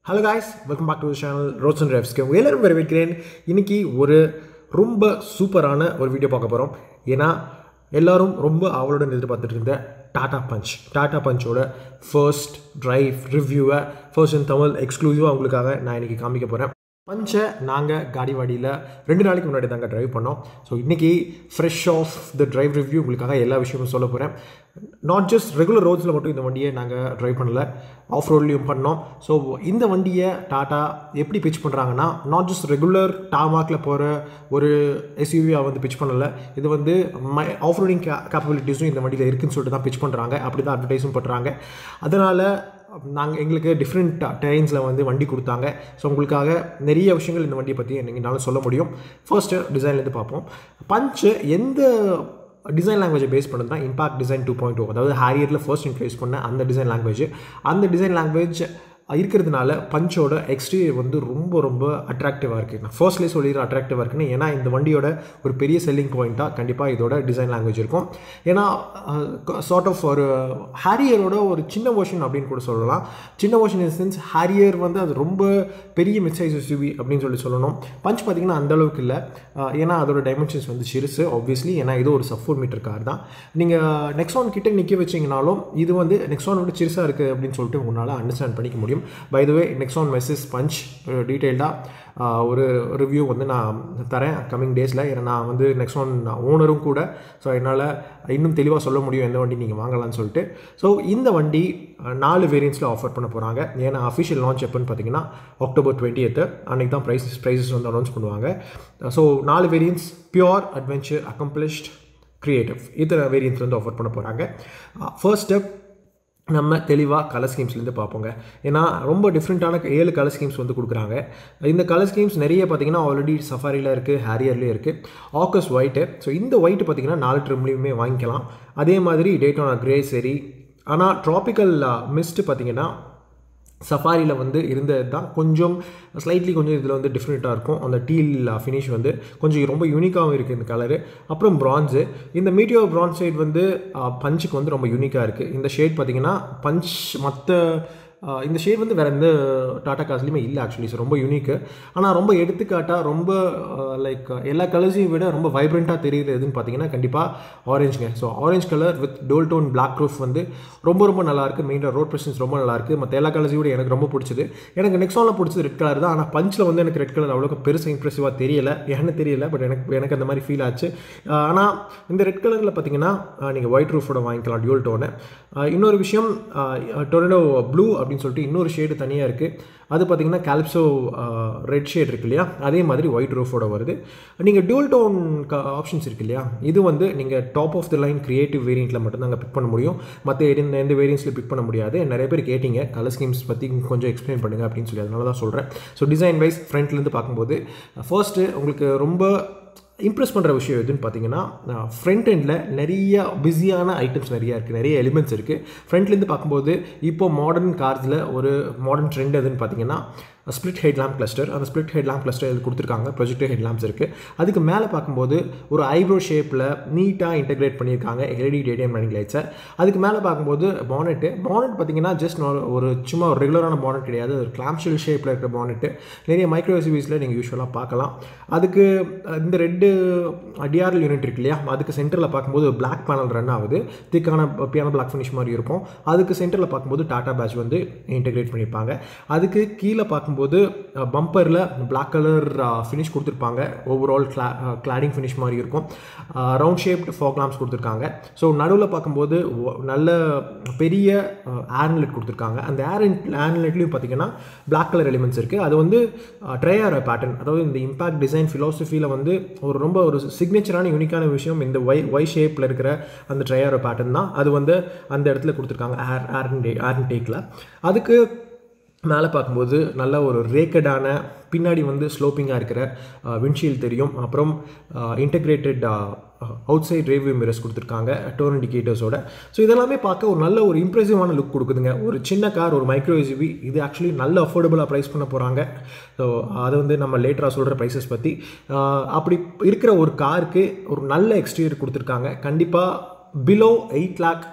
hello guys welcome back to channel Roads and ரெவ்ஸ்க்கு உங்கள் எல்லாரும் வரவேற்கிறேன் இன்னைக்கு ஒரு ரொம்ப சூப்பரான ஒரு வீடியோ பார்க்க போகிறோம் ஏன்னா எல்லாரும் ரொம்ப அவளுடன் எதிர்பார்த்துட்டு இருந்த டாடா பஞ்ச் டாடா பஞ்சோட ஃபர்ஸ்ட் டிரைவ் ரிவ்யூவை ஃபர்ஸ்ட் இன் தமிழ் எக்ஸ்க்ளூசிவாக உங்களுக்காக நான் இன்னைக்கு காமிக்க போகிறேன் பஞ்சை நாங்கள் காடிவாடியில் ரெண்டு நாளைக்கு முன்னாடி தாங்க ட்ரைவ் பண்ணோம் ஸோ இன்றைக்கி fresh off the drive review உங்களுக்காக எல்லா விஷயமும் சொல்ல போகிறேன் நாட் ஜஸ்ட் ரெகுலர் ரோட்ஸில் மட்டும் இந்த வண்டியை நாங்கள் ட்ரைவ் பண்ணல ஆஃப் ரோட்லேயும் பண்ணோம் ஸோ இந்த வண்டியை டாட்டா எப்படி பிச் பண்ணுறாங்கன்னா நாட் ஜஸ்ட் ரெகுலர் டாமாக்கில் போகிற ஒரு எஸ்யூவியாக வந்து பிச் பண்ணலை இது வந்து மை ஆஃப் ரோடிங் கே கேப்பபிலிட்டிஸும் இந்த வண்டியில் இருக்குன்னு சொல்லிட்டு தான் பிச் பண்ணுறாங்க அப்படி தான் அட்வர்டைஸும் பண்ணுறாங்க அதனால் நாங்கள் எங்களுக்கு டிஃப்ரெண்ட் டெரைன்ஸில் வந்து வண்டி கொடுத்தாங்க ஸோ உங்களுக்காக நிறைய விஷயங்கள் இந்த வண்டியை பற்றி என்னால் சொல்ல முடியும் ஃபர்ஸ்ட்டு டிசைன்லேருந்து பார்ப்போம் பஞ்சு எந்த டிசைன் லாங்குவேஜை பேஸ் பண்ணது தான் impact design two point two அதாவது ஹேரியரில் ஃபர்ஸ்ட் இன்ட்ரடியூஸ் பண்ண அந்த டிசைன் லாங்குவேஜ் அந்த டிசைன் லாங்குவேஜ் இருக்கிறதுனால பஞ்சோட எக்ஸ்டீரியர் வந்து ரொம்ப ரொம்ப அட்ராக்டிவாக இருக்குது நான் ஃபர்ஸ்ட்லேயே சொல்லிடுற அட்ராக்டிவாக இருக்குன்னு ஏன்னா இந்த வண்டியோட ஒரு பெரிய செல்லிங் பாயிண்ட்டாக கண்டிப்பாக இதோட டிசைன் லாங்குவேஜ் இருக்கும் ஏன்னா சார்ட் ஆஃப் ஒரு ஹேரியரோட ஒரு சின்ன ஓஷன் அப்படின்னு கூட சொல்லலாம் சின்ன ஓஷன் இன் சென்ஸ் ஹேரியர் வந்து அது ரொம்ப பெரிய மிட்சைஸ் எஸ்யூவி அப்படின்னு சொல்லி சொல்லணும் பஞ்ச் பார்த்திங்கன்னா அந்தளவுக்கு இல்லை ஏன்னா அதோட டைமென்ஷன்ஸ் வந்து சிறுசு ஆப்வியஸ்லி ஏன்னா இது ஒரு சப் ஃபோர் மீட்டர் கார் தான் நீங்கள் நெக்ஸான் கிட்டே நிற்க வச்சிங்கனாலும் இது வந்து நெக்ஸான் விட சிறுசாக இருக்குது அப்படின்னு சொல்லிட்டு உங்களால் அண்டர்ஸ்டாண்ட் பண்ணிக்க முடியும் by the way Nexon message Punch டீட்டெயில்டாக ஒரு ரிவ்யூ வந்து நான் தரேன் கம்மிங் டேஸில் ஏன்னா நான் வந்து நெக்ஸான் ஓனரும் கூட ஸோ என்னால் இன்னும் தெளிவாக சொல்ல முடியும் எந்த வண்டி நீங்கள் வாங்கலாம்னு சொல்லிட்டு ஸோ இந்த வண்டி நாலு வேரியன்ஸில் ஆஃபர் பண்ண போகிறாங்க ஏன்னா அஃபிஷியல் லான்ச் எப்போன்னு பார்த்தீங்கன்னா அக்டோபர் டுவெண்ட்டி எத்து அன்றைக்கி தான் ப்ரைஸஸ் ப்ரைஸஸ் வந்து அனௌன்ஸ் பண்ணுவாங்க ஸோ நாலு variants pure adventure accomplished creative இத்தனை வேரியன்ஸ் வந்து ஆஃபர் பண்ண போகிறாங்க ஃபர்ஸ்ட் ஸ்டெப் நம்ம தெளிவாக கலர் ஸ்கீம்ஸ்லேருந்து பார்ப்போங்க ஏன்னா ரொம்ப டிஃப்ரெண்ட்டான ஏழு கலர் ஸ்கீம்ஸ் வந்து கொடுக்குறாங்க இந்த கலர் ஸ்கீம்ஸ் நிறைய பார்த்தீங்கன்னா ஆல்ரெடி சஃபாரியில் இருக்குது ஹேரியர்லேயும் இருக்குது ஆக்கஸ் ஒயிட்டு ஸோ இந்த ஒயிட் பார்த்தீங்கன்னா நாலு ட்ரிம்லேயுமே வாங்கிக்கலாம் அதே மாதிரி டேட்டோனா கிரே சரி ஆனால் ட்ராபிக்கல் மிஸ்ட்டு பார்த்தீங்கன்னா சஃபாரியில் வந்து இருந்தது தான் கொஞ்சம் ஸ்லைட்லி கொஞ்சம் இதில் வந்து டிஃப்ரெண்ட்டாக இருக்கும் அந்த டீல் ஃபினிஷ் வந்து கொஞ்சம் ரொம்ப யூனிக்காகவும் இருக்குது இந்த கலரு அப்புறம் ப்ரான்ஸு இந்த மீட்டியோ ப்ரான்ஸ் ஷேட் வந்து பஞ்சுக்கு வந்து ரொம்ப யூனிக்காக இருக்குது இந்த ஷேட் பார்த்திங்கன்னா பஞ்ச் மற்ற இந்த ஷேட் வந்து வேறு எந்த டாட்டா காஸ்லையுமே இல்லை ஆக்சுவலி ஸோ ரொம்ப யூனிக்கு ஆனால் ரொம்ப எடுத்துக்காட்டாக ரொம்ப லைக் எல்லா கலர்ஸையும் விட ரொம்ப வைப்ரண்ட்டாக தெரியுது எதுன்னு பார்த்தீங்கன்னா கண்டிப்பாக ஆரஞ்சுங்க so orange colour with dual tone black roof வந்து ரொம்ப ரொம்ப நல்லாயிருக்கு மெயினாக ரோட் ப்ரெசன்ஸ் ரொம்ப நல்லாயிருக்கு மற்ற எல்லா கலர்ஸையும் விட எனக்கு ரொம்ப பிடிச்சது எனக்கு நெக்ஸ்ட் பிடிச்சது ரெட் கலர் தான் ஆனால் பஞ்சில் வந்து எனக்கு ரெட் கலர் அவ்வளோக்கு பெருசாக இம்ப்ரெசிவாக தெரியல ஏன்னு தெரியல பட் எனக்கு எனக்கு அந்த மாதிரி ஃபீல் ஆச்சு ஆனால் இந்த ரெட் கலரில் பார்த்தீங்கன்னா நீங்கள் ஒயிட் ரூஃபோட வாங்கிக்கலாம் டியூல் டோனு இன்னொரு விஷயம் டொரடோ ப்ளூ அப்படின்னு சொல்லிட்டு இன்னொரு ஷேடு தனியாக இருக்குது அது பார்த்திங்கன்னா கால்ப்ஸோ ரெட் ஷேட் இருக்கு இல்லையா அதே மாதிரி ஒயிட் ரூஃபோட வருது நீங்கள் டியூல் டோன் ஆப்ஷன்ஸ் இருக்கு இல்லையா இது வந்து நீங்கள் top of the line creative வேரியண்ட்டில் மட்டும்தான் அங்கே பிக் பண்ண முடியும் மற்ற எந்த எந்த வேரியன்ஸில் பிக் பண்ண முடியாது நிறைய பேர் கேட்டிங்க கலர் ஸ்கீம்ஸ் பற்றி கொஞ்சம் எக்ஸ்பிளைன் பண்ணுங்கள் அப்படின்னு சொல்லி அதனால தான் சொல்கிறேன் ஸோ டிசைன் வைஸ் ஃப்ரண்ட்லேருந்து பார்க்கும்போது ஃபர்ஸ்ட்டு உங்களுக்கு ரொம்ப இம்ப்ரெஸ் பண்ணுற விஷயம் எதுன்னு பார்த்தீங்கன்னா ஃப்ரண்ட் எண்டில் நிறைய பிஸியான ஐட்டம்ஸ் நிறையா இருக்குது நிறைய எலிமெண்ட்ஸ் இருக்குது ஃப்ரண்ட்லேருந்து பார்க்கும்போது இப்போ மாடர்ன் கார்ஸில் ஒரு மாடர்ன் ட்ரெண்ட் எதுன்னு பார்த்தீங்கன்னா ஸ்ப்ளிட் ஹெட் லேம்ப் கிளஸ்டர் அந்த ஸ்ப்ளிட் ஹெட் லேம்ப் கிளஸ்டர் இது கொடுத்துருக்காங்க ப்ரொஜெக்டர் ஹெட் லேம்ப்ஸ் இருக்குது அதுக்கு மேலே பார்க்கும்போது ஒரு ஐப்ரோ ஷேப்பில் நீட்டாக இன்டெகிரேட் பண்ணியிருக்காங்க எல்இடி டேடியம் ரன்னிங் லைட்ஸை அதுக்கு மேலே பார்க்கும்போது பானெட்டு பானெட் பார்த்தீங்கன்னா ஜஸ்ட் ஒரு சும்மா ஒரு ரெகுலரான பானெட் கிடையாது ஒரு கிளாம்ஷில் ஷேப்பில் இருக்கிற பானெட்டு நிறைய மைக்ரோ எஸ்யூவிஸில் நீங்கள் யூஸ்வலாக பார்க்கலாம் அதுக்கு இந்த ரெட்டு டிஆர்எல் யூனிட் இருக்கு இல்லையா அதுக்கு சென்டரில் பார்க்கும்போது பிளாக் பேனல் ரன் ஆகுது திக்கான பியானோ பிளாக் ஃபினிஷ் மாதிரி இருக்கும் அதுக்கு சென்டரில் பார்க்கும்போது டாட்டா பேட்ச் வந்து இன்டெகிரேட் பண்ணியிருப்பாங்க அதுக்கு கீழே பார்க்கும்போது போது பம்பரில் பிளாக் கலர் ஃபினிஷ் கொடுத்துருப்பாங்க ஓவரால் கிளா கிளாடிங் ஃபினிஷ் மாதிரி இருக்கும் ரவுண்ட் ஷேப்டு ஃபாக் லாம்ப்ஸ் கொடுத்துருக்காங்க ஸோ நடுவில் பார்க்கும்போது நல்ல பெரிய ஏர்னலெட் கொடுத்துருக்காங்க அந்த ஏர் ஏர்னலெட்லேயும் பார்த்தீங்கன்னா பிளாக் கலர் எலிமெண்ட்ஸ் இருக்குது அது வந்து ட்ரையார் பேட்டர்ன் அதாவது இந்த இம்பாக்ட் டிசைன் ஃபிலாசபியில் வந்து ஒரு ரொம்ப ஒரு சிக்னேச்சரான யூனிக்கான விஷயம் இந்த ஒய் ஒய் ஷேப்பில் இருக்கிற அந்த ட்ரையார் பேட்டர்ன் தான் அது வந்து அந்த இடத்துல கொடுத்துருக்காங்க ஏர் ஏர் ஏர் டேக்கில் அதுக்கு மேலே பார்க்கும்போது நல்ல ஒரு ரேக்கடான பின்னாடி வந்து ஸ்லோப்பிங்காக இருக்கிற விண்ட்ஷீல்ட் தெரியும் அப்புறம் integrated outside rearview mirrors கொடுத்துருக்காங்க டோர் இண்டிகேட்டர்ஸோட ஸோ இதெல்லாமே பார்க்க ஒரு நல்ல ஒரு இம்ப்ரெசிவான லுக் கொடுக்குதுங்க ஒரு சின்ன கார் ஒரு மைக்ரோ எஸ்யூவி இது ஆக்சுவலி நல்ல அஃபோர்டபுளாக ப்ரைஸ் பண்ண போகிறாங்க ஸோ அது வந்து நம்ம லேட்டராக சொல்கிற ப்ரைஸஸ் பற்றி அப்படி இருக்கிற ஒரு காருக்கு ஒரு நல்ல எக்ஸ்டீரியர் கொடுத்துருக்காங்க கண்டிப்பாக பிலோ எயிட் லேக்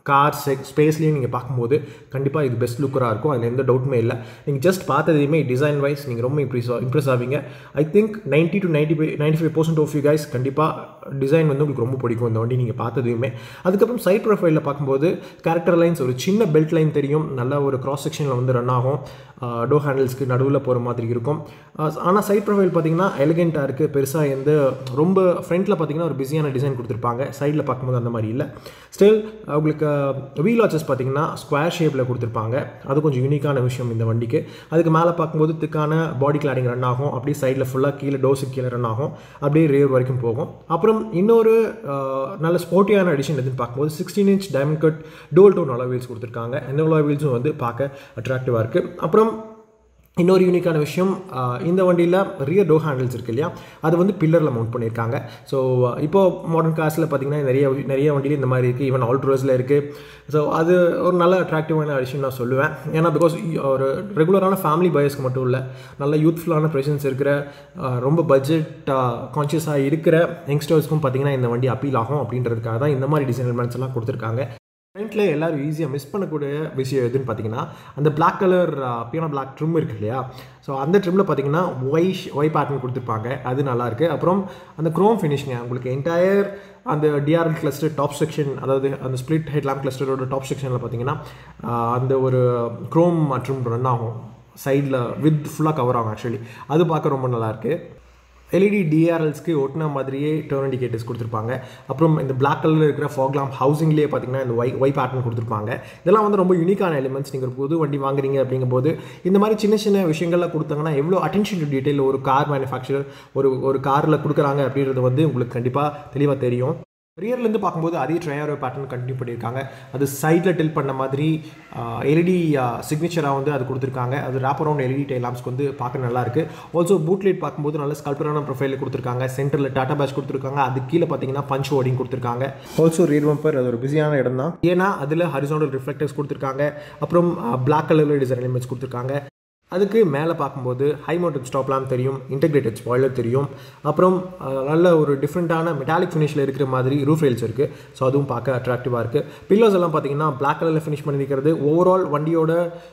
கார் செக் ஸ்பேஸ்லேயும் நீங்கள் பார்க்கும்போது கண்டிப்பாக இது பெஸ்ட் லுக்கராக இருக்கும் அதில் எந்த டவுட்டுமே இல்லை நீங்கள் ஜஸ்ட் பார்த்ததையுமே டிசைன் வைஸ் நீங்கள் ரொம்ப இம்ப்ரெஸ் இம்ப்ரெஸ் ஆவீங்க I think ninety to ninety five ninety five percent of you guys கண்டிப்பாக டிசைன் வந்து உங்களுக்கு ரொம்ப பிடிக்கும் இந்த வண்டி நீங்கள் பார்த்ததையுமே அதுக்கப்புறம் சைட் ப்ரொஃபைலில் பார்க்கும்போது கேரக்டர் லைன்ஸ் ஒரு சின்ன பெல்ட் லைன் தெரியும் நல்ல ஒரு கிராஸ் செக்ஷனில் வந்து ரன் ஆகும் டோ ஹேண்டில்ஸ்க்கு நடுவில் போகிற மாதிரி இருக்கும் ஆனால் சைட் ப்ரொஃபைல் பார்த்தீங்கன்னா எலிகெண்ட்டாக இருக்குது பெருசாக எந்த ரொம்ப ஃப்ரண்ட்டில் பார்த்தீங்கன்னா ஒரு பிஸியான டிசைன் கொடுத்துருப்பாங்க சைடில் பார்க்கும்போது அந்த மாதிரி இல்லை ஸ்டில் உங்களுக்கு வீல் வாட்சஸ் பார்த்தீங்கன்னா ஸ்கொயர் ஷேப்பில் கொடுத்துருப்பாங்க அது கொஞ்சம் யூனிக்கான விஷயம் இந்த வண்டிக்கு அதுக்கு மேலே பார்க்கும்போது திக்கான பாடி கிளாடிங் ரன் ஆகும் அப்படியே சைடில் ஃபுல்லாக கீழே டோஸுக்கு கீழே ரன் ஆகும் அப்படியே ரேர் வரைக்கும் போகும் அப்புறம் இன்னொரு நல்ல ஸ்போர்ட்டியான எடிஷன் எதுன்னு பார்க்கும்போது sixteen inch diamond cut dual tone alloy wheels கொடுத்துருக்காங்க இந்த அலோ வீல்ஸும் வந்து பார்க்க அட்ராக்டிவாக இருக்குது அப்புறம் இன்னொரு யூனிக்கான விஷயம் இந்த வண்டியில் ரியர் டோ ஹேண்டில்ஸ் இருக்கு இல்லையா அது வந்து பில்லரில் மவுண்ட் பண்ணியிருக்காங்க ஸோ இப்போ மாடர்ன் கார்ஸில் பார்த்தீங்கன்னா நிறைய நிறைய வண்டியில் இந்த மாதிரி இருக்குது ஈவன் ஆல்ட்ரோஸில் இருக்குது ஸோ அது ஒரு நல்ல அட்ராக்டிவான விஷயம் நான் சொல்லுவேன் ஏன்னா பிகாஸ் ஒரு ரெகுலரான ஃபேமிலி பயஸ்க்கு மட்டும் இல்லை நல்ல யூத்ஃபுல்லான ப்ரெசன்ஸ் இருக்கிற ரொம்ப பட்ஜெட் கான்ஷியஸாக இருக்கிற யங்ஸ்டர்ஸ்க்கும் பார்த்தீங்கன்னா இந்த வண்டி அப்பீல் ஆகும் அப்படின்றதுக்காக தான் இந்த மாதிரி டிசைன் எலிமெண்ட்ஸ் எல்லாம் கொடுத்துருக்காங்க ஃப்ரண்ட்டில் எல்லோரும் ஈஸியாக மிஸ் பண்ணக்கூடிய விஷயம் எதுன்னு பார்த்தீங்கன்னா அந்த black colour piano black trim இருக்கு இல்லையா ஸோ அந்த ட்ரிம்மில் பார்த்தீங்கன்னா ஒய் ஒய் பேட்டர்ன் கொடுத்துருப்பாங்க அது நல்லாயிருக்கு அப்புறம் அந்த க்ரோம் ஃபினிஷிங்க உங்களுக்கு என்டையர் அந்த டிஆர்எல் கிளஸ்டர் டாப் செக்ஷன் அதாவது அந்த ஸ்பிளிட் ஹெட்லாம் கிளஸ்டரோட டாப் செக்ஷனில் பார்த்தீங்கன்னா அந்த ஒரு க்ரோம் மற்றும் ரன் ஆகும் சைடில் வித் ஃபுல்லாக கவர் ஆகும் ஆக்சுவலி அது பார்க்க ரொம்ப நல்லாயிருக்கு எல்இடி டிஆர்எல்ஸ்க்கு ஒட்டின மாதிரியே டர்ன் இண்டிகேட்டர்ஸ் கொடுத்துருப்பாங்க அப்புறம் இந்த பிளாக் கலரில் இருக்கிற ஃபாக்லாம் ஹவுசிங்லேயே பார்த்தீங்கன்னா இந்த ஒய் ஒய் பேட்டர்ன் கொடுத்துருப்பாங்க இதெல்லாம் வந்து ரொம்ப யூனிக்கான எலிமெண்ட்ஸ் நீங்கள் ஒரு புது வண்டி வாங்குறீங்க அப்படிங்கும்போது இந்த மாதிரி சின்ன சின்ன விஷயங்கள்லாம் கொடுத்தாங்கன்னா எவ்வளோ அட்டென்ஷன் டு டீட்டெயில் ஒரு கார் மேனுஃபேக்சரர் ஒரு ஒரு காரில் கொடுக்குறாங்க அப்படின்றது வந்து உங்களுக்கு கண்டிப்பாக தெளிவாக தெரியும் ரியர்லேருந்து பார்க்கும்போது அதே ட்ரையாரோ பேட்டர்ன் கண்டினியூ பண்ணியிருக்காங்க அது சைடில் டில் பண்ண மாதிரி எல்இடி சிக்னேச்சராக வந்து அது கொடுத்துருக்காங்க அது ரேப் அரவுண்ட் எல்இடி டை லாம்ஸ்க்கு வந்து பார்க்க நல்லா இருக்கு ஆல்சோ பூட்லேட் பார்க்கும்போது நல்ல ஸ்கல்பரான ப்ரொஃபைல் கொடுத்துருக்காங்க சென்டரில் டாட்டா பேட்ச் கொடுத்துருக்காங்க அது கீழே பார்த்தீங்கன்னா பஞ்ச் ஓடிங் கொடுத்துருக்காங்க ஆல்சோ ரியர் வம்பர் அது ஒரு பிஸியான இடம் தான் ஏன்னா அதில் ஹரிசாண்டல் ரிஃப்ளெக்டர்ஸ் கொடுத்துருக்காங்க அப்புறம் பிளாக் கலரில் டிசைன் எலிமெண்ட்ஸ் கொடுத்துருக்காங்க அதுக்கு மேலே பார்க்கும்போது ஹை மவுண்டட் ஸ்டாப் லேம்ப் தெரியும் இன்டெகிரேட்டட் ஸ்பாய்லர் தெரியும் அப்புறம் நல்ல ஒரு டிஃப்ரெண்ட்டான மெட்டாலிக் ஃபினிஷில் இருக்கிற மாதிரி ரூஃப் ரெயில்ஸ் இருக்குது ஸோ அதுவும் பார்க்க அட்ராக்டிவாக இருக்குது பில்லர்ஸ் எல்லாம் பார்த்தீங்கன்னா பிளாக் கலரில் ஃபினிஷ் பண்ணியிருக்கிறது ஓவரால் வண்டியோட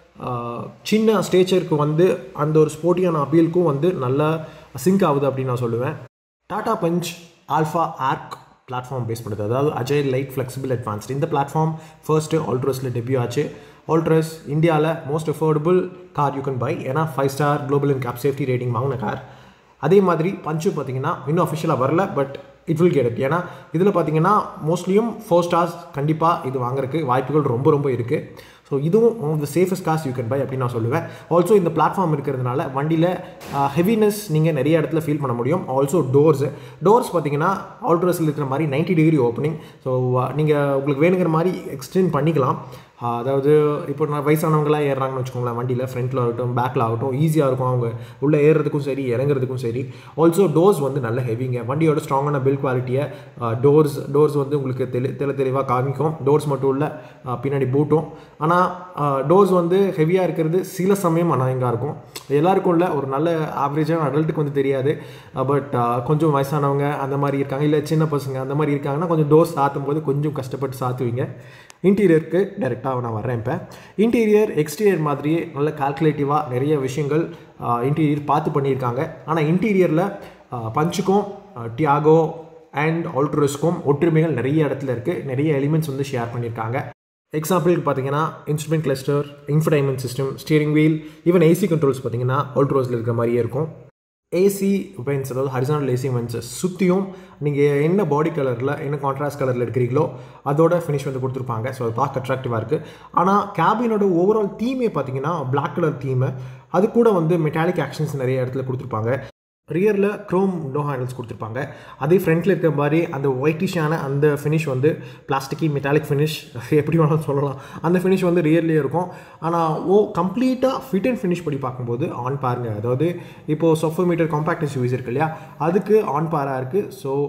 சின்ன ஸ்டேச்சருக்கு வந்து அந்த ஒரு ஸ்போர்ட்டியான அப்பீலுக்கும் வந்து நல்லா சிங்க் ஆகுது அப்படின்னு நான் சொல்லுவேன் Tata Punch Alpha ARC platform base பண்ணுது அதாவது அஜய் லைட் ஃப்ளெக்சிபிள் அட்வான்ஸ்ட் இந்த பிளாட்ஃபார்ம் ஃபர்ஸ்ட்டு ஆல்ட்ரோஸில் டெபியூ ஆச்சு ஆல்ட்ரஸ் இந்தியாவில் most affordable car you can buy ஏன்னா five star Global NCAP safety rating வாங்கின கார் அதே மாதிரி பஞ்சு பார்த்தீங்கன்னா இன்னும் அஃபிஷியலாக வரல but it will get it ஏன்னா இதில் பார்த்தீங்கன்னா மோஸ்ட்லியும் ஃபோர் ஸ்டார்ஸ் கண்டிப்பாக இது வாங்குறதுக்கு வாய்ப்புகள் ரொம்ப ரொம்ப இருக்குது ஸோ இதுவும் ஒன் ஆஃப் த சேஃபஸ்ட் காஸ்ட் யூ கேன் பை அப்படின்னு நான் சொல்லுவேன் ஆல்சோ இந்த பிளாட்ஃபார்ம் இருக்கிறதுனால வண்டியில் ஹெவினஸ் நீங்கள் நிறைய இடத்துல ஃபீல் பண்ண முடியும் ஆல்சோ டோர்ஸ் டோர்ஸ் பார்த்தீங்கன்னா ஆல்ட்ரஸில் இருக்கிற மாதிரி நைன்ட்டி டிகிரி ஓப்பனிங் ஸோ நீங்கள் உங்களுக்கு வேணுங்கிற மாதிரி எக்ஸ்டெண்ட் பண்ணிக்கலாம் அதாவது இப்போ நான் வயசானவங்களாம் ஏறுறாங்கன்னு வச்சுக்கோங்களேன் வண்டியில் ஃப்ரண்ட்டில் ஆகட்டும் பேக்கில் ஆகட்டும் ஈஸியாக இருக்கும் அவங்க உள்ளே ஏறுறதுக்கும் சரி இறங்குறதுக்கும் சரி ஆல்சோ டோர்ஸ் வந்து நல்ல ஹெவிங்க வண்டியோட ஸ்ட்ராங்கான பில் குவாலிட்டியை டோர்ஸ் டோர்ஸ் வந்து உங்களுக்கு தெளி தெளி தெளிவாக காமிக்கும் டோர்ஸ் மட்டும் இல்லை பின்னாடி பூட்டும் ஆனால் டோர்ஸ் வந்து ஹெவியாக இருக்கிறது சில சமயம் அநாயங்காக இருக்கும் எல்லாருக்கும் இல்லை ஒரு நல்ல ஆவரேஜான அடல்ட்டுக்கு வந்து தெரியாது பட் கொஞ்சம் வயசானவங்க அந்த மாதிரி இருக்காங்க இல்லை சின்ன பசங்க அந்த மாதிரி இருக்காங்கன்னா கொஞ்சம் டோர்ஸ் சாத்தும் போது கொஞ்சம் கஷ்டப்பட்டு சாத்துவீங்க இன்டீரியருக்கு டைரெக்டாக நான் வரேன் இப்போ இன்டீரியர் எக்ஸ்டீரியர் மாதிரியே நல்ல கால்குலேட்டிவாக நிறைய விஷயங்கள் இன்டீரியர் பார்த்து பண்ணியிருக்காங்க ஆனால் இன்டீரியரில் பஞ்சுக்கும் டியாகோ அண்ட் ஆல்ட்ரோஸ்க்கும் ஒற்றுமைகள் நிறைய இடத்துல இருக்குது நிறைய எலிமெண்ட்ஸ் வந்து ஷேர் பண்ணியிருக்காங்க எக்ஸாம்பிளுக்கு பார்த்தீங்கன்னா instrument cluster infotainment system steering wheel even AC controls பார்த்தீங்கன்னா ஆல்ட்ரோஸில் இருக்கிற மாதிரியே இருக்கும் ஏசி வென்ஸ் அதாவது ஹரிசானல் ஏசி வென்ஸை சுற்றியும் நீங்கள் என்ன பாடி கலரில் என்ன கான்ட்ராஸ்ட் கலரில் எடுக்கிறீங்களோ அதோட ஃபினிஷ் வந்து கொடுத்துருப்பாங்க ஸோ அது பார்க்க அட்ராக்டிவாக இருக்குது ஆனால் கேபினோட ஓவரால் தீமே பார்த்தீங்கன்னா பிளாக் கலர் தீமை அது கூட வந்து மெட்டாலிக் ஆக்ஷன்ஸ் நிறைய இடத்துல கொடுத்துருப்பாங்க ரியரில் க்ரோம் டோ ஹேண்டில்ஸ் கொடுத்துருப்பாங்க அதே ஃப்ரண்ட்டில் இருக்கிற மாதிரி அந்த ஒயிட்டிஷான அந்த ஃபினிஷ் வந்து பிளாஸ்டிக்கி மெட்டாலிக் ஃபினிஷ் எப்படி வேணாலும் சொல்லலாம் அந்த ஃபினிஷ் வந்து ரியர்லேயே இருக்கும் ஆனால் ஓ கம்ப்ளீட்டாக ஃபிட் அண்ட் ஃபினிஷ் படி பார்க்கும்போது ஆன் பாருங்க அதாவது இப்போது சொஃபோமீட்டர் காம்பேக்ட் எஸ்யூவிஸ் இருக்கு இல்லையா அதுக்கு ஆன் பாராக இருக்குது ஸோ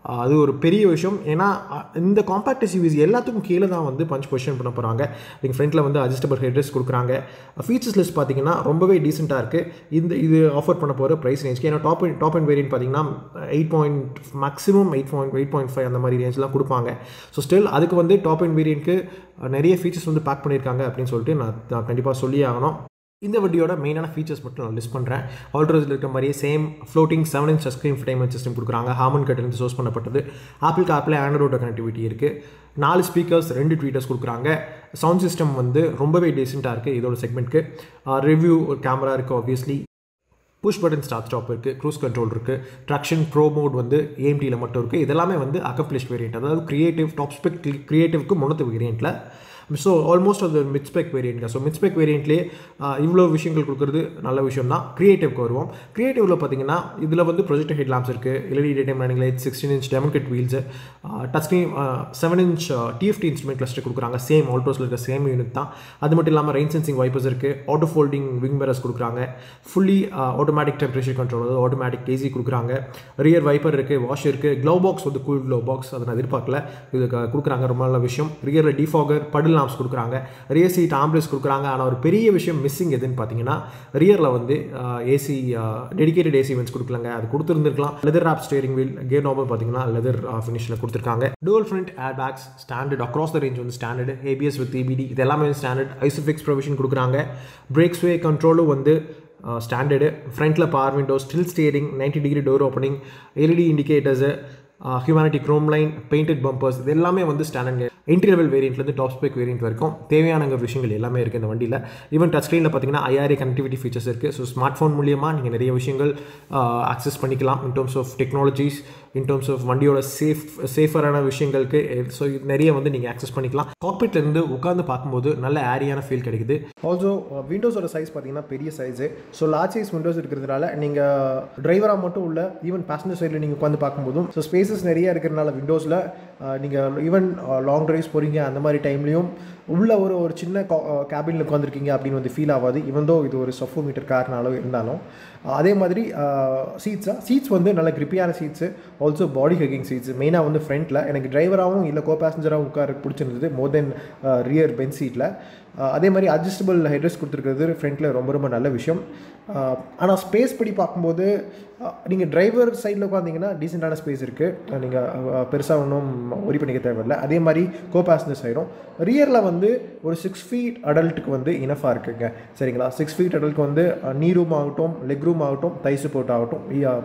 அது ஒரு பெரிய விஷயம் ஏன்னா அஹ், இந்த காம்பேக்ட் எஸ்யூவிஸ் எல்லாத்துக்கும் கீழே தான் வந்து பஞ்ச் பொசிஷன் பண்ண போகிறாங்க நீங்கள் ஃப்ரண்ட்டில் வந்து அட்ஜஸ்டபிள் ஹெட்ரஸ் கொடுக்குறாங்க ஃபீச்சர்ஸ் லிஸ்ட் பார்த்தீங்கன்னா ரொம்பவே டீசெண்டாக இருக்குது இந்த இது ஆஃபர் பண்ண போகிற ப்ரைஸ் ரேஞ்ச்க்கு ஏன்னா டாப் டாப் அண்ட் வேரியன்ட் பார்த்தீங்கன்னா eight point maximum eight point eight point five அந்த மாதிரி ரேஞ்ச்லாம் கொடுப்பாங்க ஸோ ஸ்டில் அதுக்கு வந்து டாப் அண்ட் வேரியன்ட்க்கு நிறைய ஃபீச்சர்ஸ் வந்து பேக் பண்ணியிருக்காங்க அப்படின்னு சொல்லிட்டு நான் நான் கண்டிப்பாக சொல்லி ஆகணும் இந்த வண்டியோட மெயினான ஃபீச்சர்ஸ் மட்டும் நான் லிஸ்ட் பண்ணுறேன் ஆல்ட்ரோஸில் இருக்கிற மாதிரியே same floating seven inch screen infotainment system கொடுக்குறாங்க ஹார்மன் கட்டிலிருந்து சோர்ஸ் பண்ணப்பட்டது ஆப்பிள் கார்ப்ளே ஆண்ட்ராய்டு கனெக்டிவிட்டி இருக்குது நாலு ஸ்பீக்கர்ஸ் ரெண்டு ட்வீட்டர்ஸ் கொடுக்குறாங்க சவுண்ட் சிஸ்டம் வந்து ரொம்பவே டீசெண்டாக இருக்குது இதோட செக்மெண்ட்க்கு ரிவ்யூ ஒரு கேமரா இருக்குது obviously push button start stop இருக்குது க்ரூஸ் கண்ட்ரோல் இருக்குது ட்ராக்ஷன் ப்ரோ மோட் வந்து ஏஎம்டியில் மட்டும் இருக்குது இதெல்லாமே வந்து அக்கப்ளிஷ்ட் வேரியன்ட் அதாவது கிரியேட்டிவ் டாப் ஸ்பெக் கிரியேட்டிவ்க்கு முன்னத்து வேரியண்ட்டில் ஸோ ஆல்மோஸ்ட் அது mid spec variant so mid spec வேரியண்ட்லேயே இவ்வளோ விஷயங்கள் கொடுக்குறது நல்ல விஷயம் தான் க்ரியேட்டிவ்க்கு வருவோம் க்ரியேட்டிவில் பார்த்தீங்கன்னா இதில் வந்து ப்ரொஜெக்ட் ஹெட் லாம்ப்ஸ் இருக்குது LED day time running light sixteen inch diamond cut wheels touch screen seven inch TFT instrument cluster கொடுக்குறாங்க சேம் ஆல்ட்ரோஸில் இருக்க சேம் யூனிட் தான் அது மட்டும் இல்லாமல் ரெயின் சென்சிங் வைப்பர்ஸ் இருக்குது ஆட்டோ ஃபோல்டிங் விங் பேரஸ் கொடுக்குறாங்க ஃபுல்லி ஆட்டோமேட்டிக் டெம்பரேச்சர் கண்ட்ரோல் அதாவது ஆட்டோமேட்டிக் ஏசி கொடுக்குறாங்க ரியர் வைப்பர் இருக்குது வாஷ் இருக்குது க்ளவ் பாக்ஸ் வந்து கூல் க்ளவ் பாக்ஸ் அதை நான் எதிர்பார்க்கல இது க- கொடுக்குறாங்க ரொம்ப நல்ல விஷயம் ரியரில் டிஃபாகர் படில் லாம்ப்ஸ் கொடுக்குறாங்க ரியர் சீட் ஆம்பிளஸ் கொடுக்குறாங்க ஆனால் ஒரு பெரிய விஷயம் மிஸ்ஸிங் எதுன்னு பார்த்தீங்கன்னா ரியரில் வந்து ஏசி டெடிகேட்டட் ஏசி வென்ஸ் கொடுக்கலங்க அது கொடுத்துருந்துருக்கலாம் leather wrap steering wheel gear normal பார்த்தீங்கன்னா லெதர் ஃபினிஷில் கொடுத்துருக்காங்க dual front airbags standard across the range வந்து ஸ்டாண்டர்டு ஏபிஎஸ் வித் இபிடி இது எல்லாமே ஸ்டாண்டர்ட் ஐசிஃபிக்ஸ் ப்ரொவிஷன் கொடுக்குறாங்க பிரேக்ஸ் வே கண்ட்ரோலும் வந்து ஸ்டாண்டர்டு ஃப்ரண்ட்டில் power window still steering 90 degree door opening L E D indicators humanity chrome line painted bumpers இது எல்லாமே வந்து ஸ்டாண்டர்ட் என்ட்ரி லெவல் வேரியண்ட்லேருந்து டாப் ஸ்பெக் வேரியண்ட் வரைக்கும் தேவையான விஷயங்கள் எல்லாமே இருக்குது இந்த வண்டியில் ஈவன் டச் ஸ்க்ரீனில் பார்த்தீங்கன்னா ஐஆர்ஏ கனெக்டிவிட்டி ஃபீச்சர்ஸ் இருக்குது ஸோ ஸ்மார்ட் ஃபோன் மூலியமாக நீங்கள் நிறைய விஷயங்கள் ஆக்சஸ் பண்ணிக்கலாம் in terms of technologies in terms of வண்டியோட சேஃப் சேஃபரான விஷயங்களுக்கு ஸோ நிறைய வந்து நீங்கள் ஆக்சஸ் பண்ணிக்கலாம் காக்பிட்லேருந்து உட்காந்து பார்க்கும்போது நல்ல ஏரியான ஃபீல் கிடைக்குது ஆல்சோ விண்டோஸோட சைஸ் பார்த்தீங்கன்னா பெரிய size so large size windows இருக்கிறதுனால நீங்கள் டிரைவராக மட்டும் உள்ள ஈவன் பேசஞ்சர் சைடில் நீங்கள் உட்காந்து பார்க்கும்போதும் ஸோ ஸ்பேசஸ் நிறைய இருக்கிறதுனால விண்டோஸில் நீங்கள் ஈவன் லாங் டிரைவ்ஸ் போகிறீங்க அந்த மாதிரி டைம்லையும் உள்ள ஒரு ஒரு சின்ன கேபினில் உட்காந்துருக்கீங்க அப்படின்னு வந்து ஃபீல் ஆகாது இவந்தோ இது ஒரு சஃபோ மீட்டர் கார்னாலும் இருந்தாலும் அஹ் அதே மாதிரி சீட்ஸாக சீட்ஸ் வந்து நல்ல கிரிப்பியான seats also body hugging seats மெயினாக வந்து ஃப்ரண்ட்டில் எனக்கு டிரைவராகவும் இல்லை கோ பேசஞ்சராகவும் உட்கார பிடிச்சிருந்தது மோர் தென் ரியர் பென் சீட்டில் அதே மாதிரி அட்ஜஸ்டபிள் ஹெட்ரஸ் கொடுத்துருக்கிறது ஃப்ரண்ட்டில் ரொம்ப ரொம்ப நல்ல விஷயம் ஆனால் ஸ்பேஸ் படி பார்க்கும்போது நீங்கள் டிரைவர் சைடில் உட்காந்திங்கன்னா டீசெண்டான ஸ்பேஸ் இருக்குது நீங்கள் பெருசாக ஒன்றும் ஒரி பண்ணிக்க தேவையில்லை அதே மாதிரி கோ பேசஞ்சர் சைடும் ரியரில் வந்து ஒரு சிக்ஸ் ஃபீட் அடல்ட்டுக்கு வந்து இனஃபாக இருக்குங்க சரிங்களா சிக்ஸ் ஃபீட் அடல்ட்க்கு வந்து நீ ரூம் ஆகட்டும் லெக் ரூம் ஆகட்டும் தை சப்போர்ட் ஆகட்டும்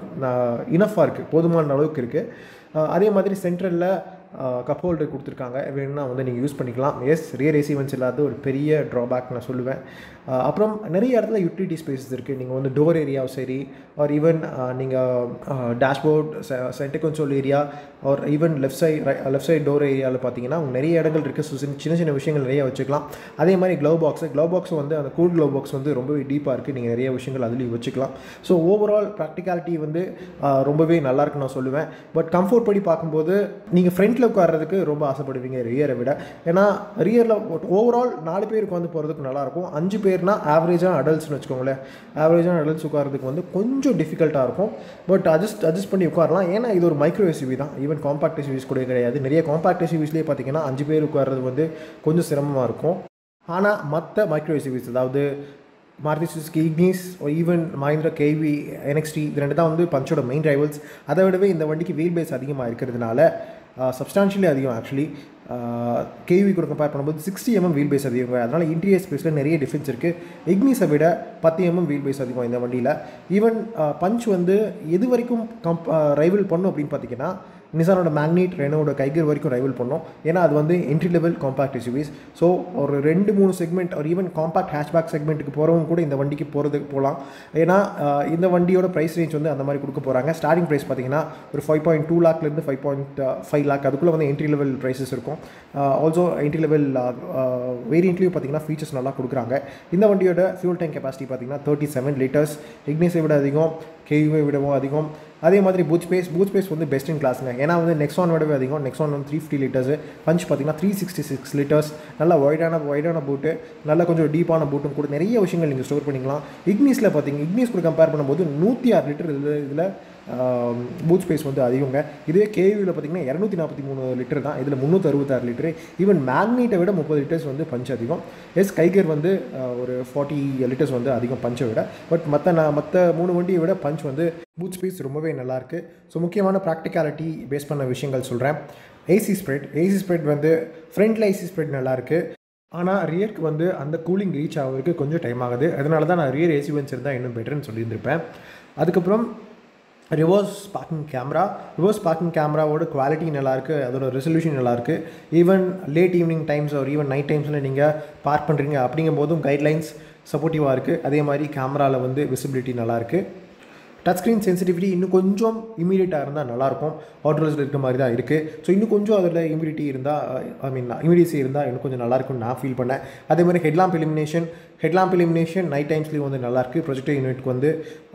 இனஃபாக இருக்குது போதுமான அளவுக்கு இருக்குது அதே மாதிரி சென்ட்ரலில் கப் ஹோல்டர் கொடுத்துருக்காங்க வேணும்னா வந்து நீங்கள் யூஸ் பண்ணிக்கலாம் எஸ் ரியர் ஏசிவன்ஸ் இல்லாத ஒரு பெரிய ட்ராபேக் நான் சொல்லுவேன் அஹ் அப்புறம் நிறைய இடத்துல யூட்டிலிட்டி ஸ்பேசஸ் இருக்குது நீங்கள் வந்து டோர் ஏரியாவும் சரி ஆர் ஈவன் நீங்கள் dashboard centre console area or even left side left side door ஏரியாவில் பார்த்தீங்கன்னா உங்களுக்கு நிறைய இடங்கள் இருக்குது ஸோ சின்ன சின்ன விஷயங்கள் நிறைய வச்சுக்கலாம் அதே மாதிரி க்ளவ் பாக்ஸ் க்ளவ் பாக்ஸ் வந்து அந்த கூல் க்ளவ் பாக்ஸ் வந்து ரொம்பவே டீப்பாக இருக்குது நீங்கள் நிறைய விஷயங்கள் அதுலேயும் வச்சுக்கலாம் ஸோ ஓவரால் ப்ராக்டிகாலிட்டி வந்து அஹ், ரொம்பவே நல்லா இருக்குன்னு நான் சொல்லுவேன் பட் கம்ஃபர்ட் படி பார்க்கும்போது நீங்கள் ஃப்ரண்ட்டில் உட்கார்றதுக்கு ரொம்ப ஆசைப்படுவீங்க ரியரை விட ஏன்னா ரியரில் ஓவரால் நாலு பேர் உட்காந்து போகிறதுக்கு நல்லாயிருக்கும் அஞ்சு பேர்னா ஆவரேஜான அடல்ட்ஸ்னு வச்சுக்கோங்களேன் ஆவரேஜான அடல்ட்ஸ் உட்காரதுக்கு வந்து கொஞ்சம் டிஃபிகல்ட்டாக இருக்கும் பட் அட்ஜஸ்ட் அட்ஜஸ்ட் பண்ணி உட்காரலாம் ஏன்னா இது ஒரு மைக்ரோ எஸ்யூவி தான் ஈவன் காம்பாக்ட் எஸ்யூவிஸ் கூட கிடையாது நிறைய காம்பாக்ட் எஸ்யூவிஸ்லேயே பார்த்தீங்கன்னா அஞ்சு பேர் உட்கார்றது வந்து கொஞ்சம் சிரமமாக இருக்கும் ஆனால் மற்ற மைக்ரோ எஸ்யூவிஸ் அதாவது Maruti Suzuki Ignis even Mahindra KV NXT இது ரெண்டு தான் வந்து பஞ்சோட மெயின் ரைவல்ஸ் அதை விடவே இந்த வண்டிக்கு வீல் பேஸ் அதிகமாக இருக்கிறதுனால சப்ஸ்டான்ஷியலி அதிகம் ஆக்சுவலி கேவி கூட கம்பேர் பண்ணும்போது சிக்ஸ்டி எம்எம் வீல் பேஸ் அதிகம் அதனால் இன்டீரியர் ஸ்பேஸில் நிறைய டிஃப்ரென்ஸ் இருக்குது இக்னிஸை விட பத்து எம்எம் வீல் பேஸ் அதிகம் இந்த வண்டியில் ஈவன் பஞ்ச் வந்து எது வரைக்கும் கம்ப் ரைவல் பண்ணும் அப்படின்னு பார்த்தீங்கன்னா நிசானோட மேக்னெட் ரெனோட கைகர் வரைக்கும் ரைவல் பண்ணோம் ஏன்னா அது வந்து entry level compact SUVs so ஒரு ரெண்டு மூணு செக்மெண்ட் ஒரு ஈவன் காம்பாக்ட் ஹேஷ்பேக் செக்மெண்ட்டுக்கு போகிறவங்க கூட இந்த வண்டிக்கு போகிறதுக்கு போகலாம் ஏன்னா ஆஹ், இந்த வண்டியோட ப்ரைஸ் ரேஞ்ச் வந்து அந்த மாதிரி கொடுக்க போகிறாங்க ஸ்டார்டிங் ப்ரைஸ் பார்த்தீங்கன்னா ஒரு ஃபைவ் பாயிண்ட் டூ லேக்லேருந்து ஃபைவ் பாயிண்ட் ஃபைவ் லேக் அதுக்குள்ளே வந்து என்ட்ரி லெவல் ப்ரைஸஸ் இருக்கும் ஆல்சோ என்ட்ரி லெவல் வேரியண்ட்லேயும் பார்த்தீங்கன்னா ஃபீச்சர்ஸ் நல்லா கொடுக்குறாங்க இந்த வண்டியோட ஃபியூல் டேங்க் கெப்பாசிட்டி பார்த்தீங்கன்னா தேர்ட்டி செவன் லிட்டர்ஸ் இக்னிஸை விட அதிகம் கேயூவை விடவும் அதிகம் அதே மாதிரி பூத் ஸ்பேஸ் பூத் ஸ்பேஸ் வந்து பெஸ்ட் இன் கிளாஸுங்க ஏன்னா வந்து நெக்ஸான் விடவே அதிகம் நெக்ஸான் வந்து த்ரீ ஃபிஃப்டி லிட்டர்ஸ் பஞ்ச் பார்த்தீங்கன்னா த்ரீ சிக்ஸ்டி சிக்ஸ் லிட்டர்ஸ் நல்லா ஒய்டான ஒய்டான பூட்டு நல்லா கொஞ்சம் டீப்பான பூட்டும் கூட நிறைய விஷயங்கள் நீங்கள் ஸ்டோர் பண்ணிக்கலாம் இக்னிஸில் பார்த்தீங்க இக்னிஸ் கூட கம்பேர் பண்ணும்போது நூற்றி ஆறு லிட்டர் இதில் இதில் பூத் ஸ்பேஸ் வந்து அதிகங்க இதுவே கேவியில் பார்த்தீங்கன்னா இரநூத்தி நாற்பத்தி மூணு லிட்டர் தான் இதில் முந்நூற்றி அறுபத்தாறு லிட்டரு ஈவன் மேக்னீட்டை விட முப்பது லிட்டர்ஸ் வந்து பஞ்ச் அதிகம் எஸ் கைகர் வந்து ஆஹ், ஒரு ஃபார்ட்டி லிட்டர்ஸ் வந்து அதிகம் பஞ்சை விட பட் மற்ற நான் மற்ற மூணு வண்டியை விட பஞ்ச் வந்து பூத் ஸ்பேஸ் ரொம்பவே நல்லாயிருக்கு ஸோ முக்கியமான ப்ராக்டிகாலிட்டி பேஸ் பண்ண விஷயங்கள் சொல்கிறேன் ஏசி ஸ்ப்ரெட் ஏசி ஸ்ப்ரெட் வந்து ஃப்ரண்ட்டில் ஏசி ஸ்ப்ரெட் நல்லாயிருக்கு ஆனால் ரியருக்கு வந்து அந்த கூலிங் ரீச் ஆகிறதுக்கு கொஞ்சம் டைம் ஆகுது அதனால தான் நான் ரியர் ஏசி வச்சுருந்தா இன்னும் பெட்டர்னு சொல்லியிருந்திருப்பேன் அதுக்கப்புறம் reverse parking camera reverse parking கேமராவோட குவாலிட்டி நல்லாயிருக்கு அதோட ரெசல்யூஷன் நல்லாயிருக்கு ஈவன் லேட் ஈவினிங் டைம்ஸ் ஒரு ஈவன் நைட் டைம்ஸில் நீங்கள் பார்க் பண்ணுறீங்க அப்படிங்கும் போதும் கைட்லைன்ஸ் சப்போர்ட்டிவாக இருக்குது அதே மாதிரி கேமராவில் வந்து விசிபிலிட்டி நல்லாயிருக்கு டச் ஸ்க்ரீன் சென்சிட்டிவிட்டி இன்னும் கொஞ்சம் இமீடியட்டாக இருந்தால் நல்லாயிருக்கும் ஆர்டர்ஸில் இருக்க மாதிரி தான் இருக்குது ஸோ இன்னும் கொஞ்சம் அதில் இமிடிட்டி இருந்தால் ஐ மீன் இமிடியசி இருந்தால் இன்னும் கொஞ்சம் நல்லாயிருக்கும்னு நான் ஃபீல் பண்ணேன் அதே மாதிரி headlamp elimination headlamp elimination night டைம்ஸ்லேயும் வந்து நல்லாயிருக்கு ப்ரொஜெக்டர் யூனிட்க்கு வந்து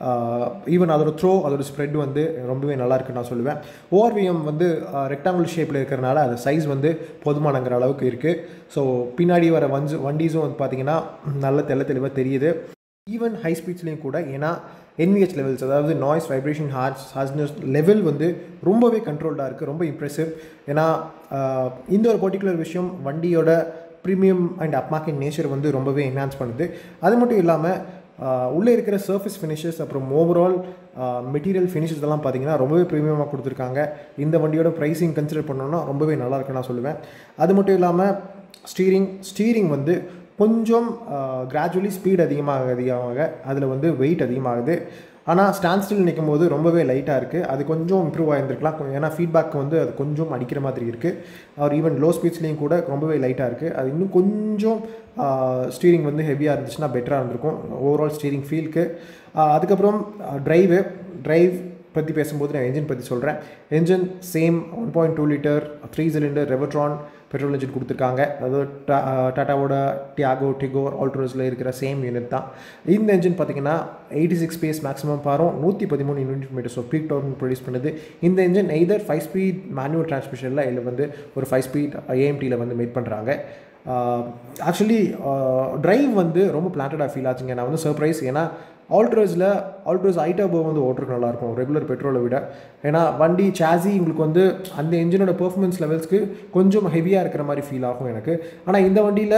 ஈவன் அதோட த்ரோ அதோட ஸ்ப்ரெட் வந்து ரொம்பவே நல்லாயிருக்குன்னு நான் சொல்லுவேன் ஓஆர்விஎம் வந்து ரெக்டாங்குலர் ஷேப்பில் இருக்கிறனால அது சைஸ் வந்து போதுமானங்கிற அளவுக்கு இருக்குது ஸோ பின்னாடி வர வன்ஸ் வண்டிஸும் வந்து பார்த்திங்கன்னா நல்ல தெள்ள தெளிவாக தெரியுது ஈவன் ஹை ஸ்பீட்ஸ்லேயும் கூட ஏன்னா என்விஹெச் லெவல்ஸ் அதாவது noise vibration harsh harshness level வந்து ரொம்பவே கண்ட்ரோல்டாக இருக்குது ரொம்ப இம்ப்ரெசிவ் ஏன்னா ஆஹ், இந்த ஒரு பர்டிகுலர் விஷயம் வண்டியோட ப்ரீமியம் அண்ட் அப்மார்க்கெட் நேச்சர் வந்து ரொம்பவே என்ஹான்ஸ் பண்ணுது அது மட்டும் இல்லாமல் உள்ளே இருக்கிற சர்ஃபேஸ் ஃபினிஷஸ் அப்புறம் ஓவரால் மெட்டீரியல் ஃபினிஷஸ் எல்லாம் பார்த்தீங்கன்னா ரொம்பவே ப்ரீமியமாக கொடுத்துருக்காங்க இந்த வண்டியோட ப்ரைஸிங் கன்சிடர் பண்ணோன்னா ரொம்பவே நல்லா இருக்குன்னு நான் சொல்லுவேன் அது மட்டும் இல்லாமல் ஸ்டீரிங் ஸ்டீரிங் வந்து கொஞ்சம் கிராஜுவலி ஸ்பீட் அதிகமாக அதிகமாக அதில் வந்து வெயிட் அதிகமாகுது ஆனால் ஸ்டாண்ட் ஸ்டில் நிற்கும் போது ரொம்பவே லைட்டாக இருக்குது அது கொஞ்சம் இம்ப்ரூவ் ஆகிருந்துருக்கலாம் கொஞ்சம் ஏன்னா ஃபீட்பேக் வந்து அது கொஞ்சம் அடிக்கிற மாதிரி இருக்குது அவர் ஈவன் லோ ஸ்பீட்ஸ்லேயும் கூட ரொம்பவே லைட்டாக இருக்குது அது இன்னும் கொஞ்சம் ஸ்டீரிங் வந்து ஹெவியாக இருந்துச்சுன்னா பெட்டராக இருந்திருக்கும் ஓவரால் ஸ்டீரிங் ஃபீல்க்கு அதுக்கப்புறம் ட்ரைவு ட்ரைவ் பற்றி பேசும்போது நான் என்ஜின் பற்றி சொல்கிறேன் engine same one point two litre three cylinder Revotron petrol engine கொடுத்துருக்காங்க அதாவது டா- டாட்டாவோட டியாகோ டிகோர் ஆல்ட்ரோஸில் இருக்கிற சேம் யூனிட் தான் இந்த என்ஜின் பார்த்தீங்கன்னா எயிட்டி சிக்ஸ் பேஸ் மேக்ஸிமம் பாரும் நூற்றி பதிமூணு unit metres of peak down produce பண்ணுது இந்த engine either five speed manual டிரான்ஸ்மிஷனில் இல்லை வந்து ஒரு ஃபைவ் ஸ்பீட் ஏஎம்டியில் வந்து மேட் பண்ணுறாங்க ஆக்சுவலி டிரைவ் வந்து ரொம்ப பிளான்டடாக ஃபீல் ஆச்சுங்க நான் வந்து சர்ப்ரைஸ் ஏன்னா ஆல்ட்ரோஸில் ஆல்ட்ரோஸ் ஐட்டபோ வந்து ஓட்டுறதுக்கு நல்லாயிருக்கும் ரெகுலர் பெட்ரோலை விட ஏன்னா வண்டி சாசி உங்களுக்கு வந்து அந்த என்ஜினோட பெர்ஃபார்மன்ஸ் லெவல்ஸ்க்கு கொஞ்சம் ஹெவியாக இருக்கிற மாதிரி ஃபீல் ஆகும் எனக்கு ஆனால் இந்த வண்டியில்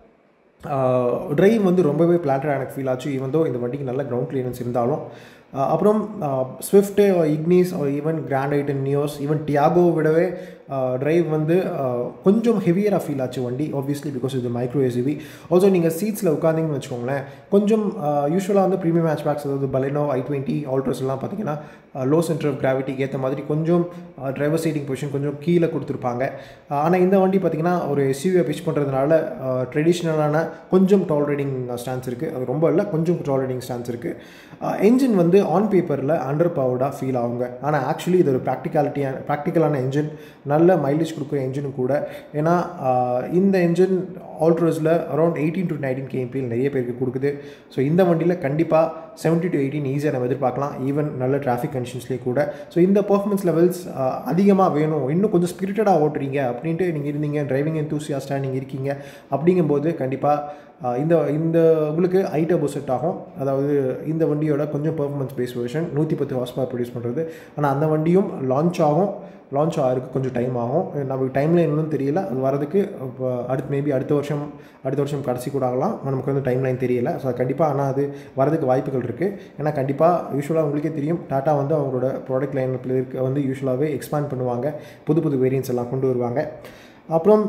டிரைவ் வந்து ரொம்பவே பிளான்டடாக எனக்கு ஃபீல் ஆச்சு ஈவன் தோ இந்த வண்டிக்கு நல்ல கிரவுண்ட் கிளியரன்ஸ் இருந்தாலும் ஆஹ் அப்புறம் swift Ignis even grand i ten Nios even Tiago விடவே டிரைவ் வந்து ஆஹ் கொஞ்சம் ஹெவியராக ஃபீல் ஆச்சு வண்டி ஆப்வியஸ்லி பிகாஸ் இது மைக்ரோ எஸ்யூவி ஆல்சோ நீங்கள் சீட்ஸில் உட்காந்திங்கன்னு வச்சுக்கோங்களேன் கொஞ்சம் யூஸ்வலாக வந்து ப்ரீமியம் மேட்ச் பேக்ஸ் அதாவது பலனோ ஐ டுவெண்ட்டி ஆல்ட்ரோஸ் எல்லாம் பார்த்தீங்கன்னா லோ சென்டர் ஆஃப் கிராவிட்டிக்கு ஏற்ற மாதிரி கொஞ்சம் டிரைவர் சீட்டிங் பொசிஷன் கொஞ்சம் கீழே கொடுத்துருப்பாங்க ஆனால் இந்த வண்டி பார்த்தீங்கன்னா ஒரு எஸ்யூவியை பிச் பண்ணுறதுனால ட்ரெடிஷ்னலான கொஞ்சம் டால் ரைடிங் ஸ்டான்ஸ் இருக்குது அது ரொம்ப இல்லை கொஞ்சம் டால் ரைடிங் ஸ்டான்ஸ் இருக்குது என்ஜின் வந்து ஆன் பேப்பரில் அண்டர் பவர்டாக ஃபீல் ஆகுங்க ஆனால் ஆக்சுவலி இது ஒரு ப்ராக்டிகாலிட்டியான ப்ராக்டிக்கலான என்ஜின் நல்ல மைலேஜ் கொடுக்குற என்ஜினும் கூட ஏன்னா ஆஹ், இந்த என்ஜின் ஆல்ட்ரோஸில் அரௌண்ட் எயிட்டீன் டு நைன்டீன் கேஎம்பியில் நிறைய பேருக்கு கொடுக்குது ஸோ இந்த வண்டியில் கண்டிப்பாக செவன்ட்டி டு எயிட்டீன் ஈஸியாக நம்ம எதிர்பார்க்கலாம் ஈவன் நல்ல டிராஃபிக் கண்டிஷன்ஸ்லேயே கூட ஸோ இந்த பர்ஃபார்மன்ஸ் லெவல்ஸ் அதிகமாக வேணும் இன்னும் கொஞ்சம் ஸ்பிரிட்டடாக ஓட்டுறீங்க அப்படின்ட்டு நீங்கள் இருந்தீங்க டிரைவிங் எந்தூசியாஸ்டாக நீங்கள் இருக்கீங்க அப்படிங்கும்போது கண்டிப்பாக இந்த இந்த உங்களுக்கு ஐட்டபோ செட் ஆகும் அதாவது இந்த வண்டியோட கொஞ்சம் பெர்ஃபார்மன்ஸ் பேஸ் வெர்ஷன் நூற்றி பத்து ஹார்ஸ் பவர் ப்ரொடியூஸ் பண்ணுறது ஆனால் அந்த வண்டியும் லான்ச் ஆகும் லான்ச் ஆகிறதுக்கு கொஞ்சம் டைம் ஆகும் நமக்கு டைமில் இன்னும் தெரியல அது வரதுக்கு இப்போ அடுத்து மேபி அடுத்த வருஷம் அடுத்த வருஷம் கடைசி கூட ஆகலாம் நமக்கு வந்து டைம் லைன் தெரியல ஸோ கண்டிப்பாக ஆனால் அது வரதுக்கு வாய்ப்புகள் இருக்குது ஏன்னா கண்டிப்பாக யூஸ்வலாக உங்களுக்கே தெரியும் டாட்டா வந்து அவங்களோட ப்ராடக்ட் லைன் இருக்க வந்து யூஸ்வலாகவே எக்ஸ்பேண்ட் பண்ணுவாங்க புது புது வேரியன்ஸ் எல்லாம் கொண்டு வருவாங்க அப்புறம்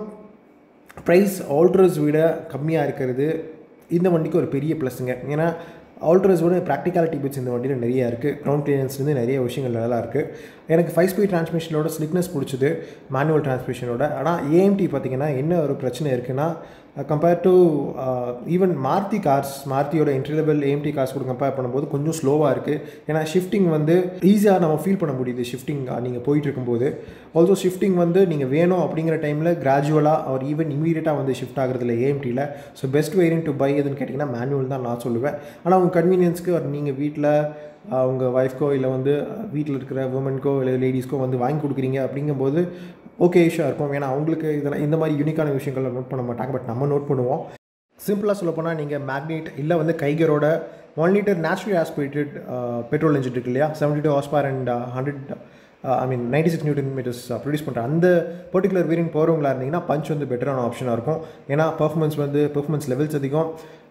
ப்ரைஸ் ஆல்ட்ரஸ் விட கம்மியாக இருக்கிறது இந்த வண்டிக்கு ஒரு பெரிய ப்ளஸ்ஸுங்க ஏன்னா ஆல்ட்ரஸ் விட ப்ராக்டிகாலிட்டி பிட்ஸ் இந்த வண்டியில் நிறைய இருக்குது கிரவுண்ட் கிளியரன்ஸ்லேருந்து நிறைய விஷயங்கள் நல்லா இருக்குது எனக்கு ஃபைவ் ஸ்பீட் டிரான்ஸ்மிஷனோட ஸ்லிக்னஸ் பிடிச்சது மேனுவல் டிரான்ஸ்மிஷனோட ஆனால் ஏஎம்டி பார்த்தீங்கன்னா என்ன ஒரு பிரச்சனை இருக்குன்னா compare to even Maruti cars மாருதியோட என்ட்ரி லெவல் ஏஎம்டி கார்ஸ் கூட கம்பேர் பண்ணும்போது கொஞ்சம் ஸ்லோவாக இருக்குது ஏன்னா ஷிஃப்டிங் வந்து ஈஸியாக நம்ம ஃபீல் பண்ண முடியுது ஷிஃப்டிங் நீங்கள் போயிட்டு இருக்கும்போது ஆல்சோ ஷிஃப்டிங் வந்து நீங்கள் வேணும் அப்படிங்கிற டைமில் கிராஜுவலாக அவர் ஈவன் இமீடியட்டாக வந்து ஷிஃப்ட் ஆகிறதுல ஏஎம்டியில் so best variant to buy எதுன்னு கேட்டிங்கன்னா மேனுவல் தான் நான் சொல்லுவேன் ஆனால் உங்கள் கன்வீனியன்ஸ்க்கு நீங்கள் வீட்டில் அவங்க ஒய்ஃப்க்கோ இல்லை வந்து வீட்டில் இருக்கிற உமனுக்கோ இல்லை லேடிஸ்க்கோ வந்து வாங்கி கொடுக்குறீங்க அப்படிங்கும்போது ஓகே இஷ்யூவாக இருக்கும் ஏன்னா அவங்களுக்கு இதெல்லாம் இந்த மாதிரி யூனிக்கான விஷயங்களை நோட் பண்ண மாட்டாங்க பட் நம்ம நோட் பண்ணுவோம் சிம்பிளாக சொல்லப்போனால் நீங்கள் மேக்னெட் இல்லை வந்து கைகரோட one litre naturally aspirated petrol engine இருக்கு இல்லையா seventy two horse power and hundred I mean ninety six newton metres produce பண்ணுற அந்த பர்டிகுலர் வேரியன்ட் போகிறவங்களா இருந்தீங்கன்னா பஞ்ச் வந்து பெட்டரான ஆப்ஷனாக இருக்கும் ஏன்னா பர்ஃபார்மன்ஸ் வந்து பெர்ஃபார்மன்ஸ் லெவல்ஸ் அதிகம்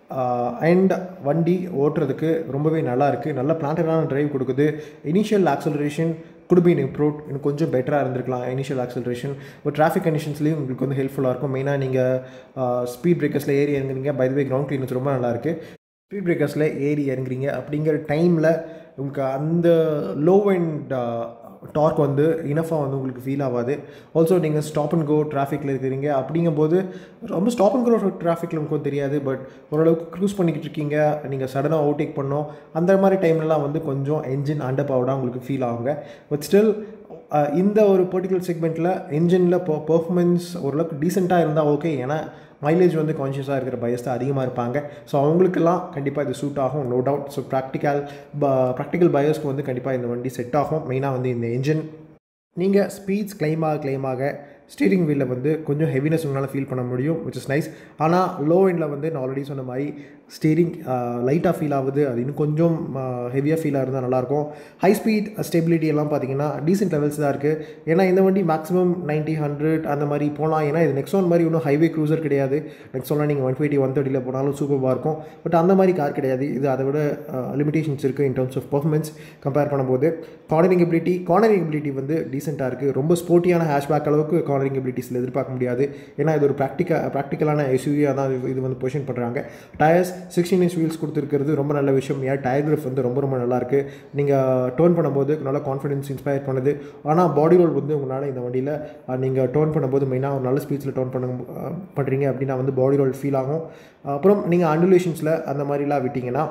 அண்ட் வண்டி ஓட்டுறதுக்கு ரொம்பவே நல்லா இருக்குது நல்ல பிளான்டடான டிரைவ் கொடுக்குது initial acceleration good been improve இன்னும் கொஞ்சம் பெட்டராக இருந்திருக்கலாம் இனிஷியல் ஆக்சலரேஷன் ஒரு டிராஃபிக் கண்டிஷன்ஸ்லேயும் உங்களுக்கு வந்து ஹெல்ப்ஃபுல்லாக இருக்கும் மெயினாக நீங்கள் ஸ்பீட் பிரேக்கர்ஸில் ஏறி இறங்குறீங்க பை வே கிரவுண்ட் கிளீனஸ் ரொம்ப நல்லாயிருக்கு ஸ்பீட் பிரேக்கர்ஸில் ஏறி இறங்குறீங்க அப்படிங்கிற டைமில் உங்களுக்கு அந்த லோ அண்ட் டார்க் வந்து இனஃபாக வந்து உங்களுக்கு ஃபீல் ஆகாது ஆல்சோ நீங்கள் ஸ்டாப் அண்ட் கோ டிராஃபிக்கில் இருக்கிறீங்க அப்படிங்கும்போது ரொம்ப ஸ்டாப் அண்ட் கோ டிராஃபிக்கில் உங்களுக்கு தெரியாது பட் ஓரளவுக்கு க்ரூஸ் பண்ணிக்கிட்டு இருக்கீங்க நீங்கள் சடனாக ஓவர்டேக் பண்ணோம் அந்த மாதிரி டைம்லலாம் வந்து கொஞ்சம் என்ஜின் அண்டர் பவர்டாக உங்களுக்கு ஃபீல் ஆகுங்க பட் ஸ்டில் இந்த ஒரு பர்டிகுலர் செக்மெண்ட்டில் என்ஜினில் போ பர்ஃபார்மன்ஸ் ஓரளவுக்கு டீசெண்டாக இருந்தால் ஓகே ஏன்னா மைலேஜ் வந்து கான்ஷியஸாக இருக்கிற பயஸ் தான் அதிகமாக இருப்பாங்க ஸோ அவங்களுக்கெல்லாம் கண்டிப்பாக இது சூட் ஆகும் no doubt so practical practical பயர்ஸ்க்கு வந்து கண்டிப்பாக இந்த வண்டி செட் ஆகும் மெயினாக வந்து இந்த என்ஜின் நீங்கள் ஸ்பீட்ஸ் கிளைமாக கிளைமாக ஸ்டீரிங் வீலில் வந்து கொஞ்சம் ஹெவினஸ் உங்களால் ஃபீல் பண்ண முடியும் விச் இஸ் நைஸ் ஆனால் லோ எண்டில் வந்து நான் ஆல்ரெடி சொன்ன மாதிரி ஸ்டீரிங் லைட்டாக ஃபீல் ஆகுது அது இன்னும் கொஞ்சம் ஹெவியாக ஃபீலாக இருந்தால் நல்லாயிருக்கும் ஹை ஸ்பீட் ஸ்டெபிலிட்டி எல்லாம் பார்த்தீங்கன்னா டீசென்ட் லெவல்ஸ் தான் இருக்குது ஏன்னா இந்த வண்டி மேக்ஸிமம் நைன்ட்டி ஹண்ட்ரட் அந்த மாதிரி போகலாம் ஏன்னா இது நெக்ஸான் மாதிரி ஒன்றும் ஹைவே க்ரூசர் கிடையாது நெக்ஸானில் நீங்கள் ஒன் டுவெண்ட்டி ஒன் தேர்ட்டியில் போனாலும் சூப்பராக இருக்கும் பட் அந்த மாதிரி கார் கிடையாது இது அதை விட லிமிடேஷன்ஸ் இருக்குது in terms of performance compare பண்ணும்போது கார்னரிங் எபிலிட்டி கார்னரிங் எபிலிட்டி வந்து டீசெண்டாக இருக்குது ரொம்ப ஸ்போர்ட்டியான ஹேஷ்பேக் அளவுக்கு கார்னரிங் எபிலிட்டிஸில் எதிர்பார்க்க முடியாது ஏன்னா இது ஒரு ப்ராக்டிக்கல் ப்ராக்டிக்கலான எஸ்யூவியாக தான் இது வந்து பொசிஷன் பண்ணுறாங்க டயர்ஸ் சிக்ஸ்டீன் இன்ச் வீல்ஸ் கொடுத்துருக்கிறது ரொம்ப நல்ல விஷயம் ஏன் டயர் கிரிஃப் வந்து ரொம்ப ரொம்ப நல்லாயிருக்கு நீங்கள் டோன் பண்ணும்போது நல்லா கான்ஃபிடன்ஸ் இன்ஸ்பயர் பண்ணுது ஆனால் பாடி ரோல் வந்து உங்களால் இந்த வண்டியில் நீங்கள் டோன் பண்ணும்போது மெயினாக ஒரு நல்ல ஸ்பீட்ஸில் டோன் பண்ண பண்ணுறீங்க அப்படின்னா வந்து பாடி ரோல் ஃபீல் ஆகும் அப்புறம் நீங்கள் அண்டுலேஷன்ஸில் அந்த மாதிரிலாம் விட்டிங்கன்னா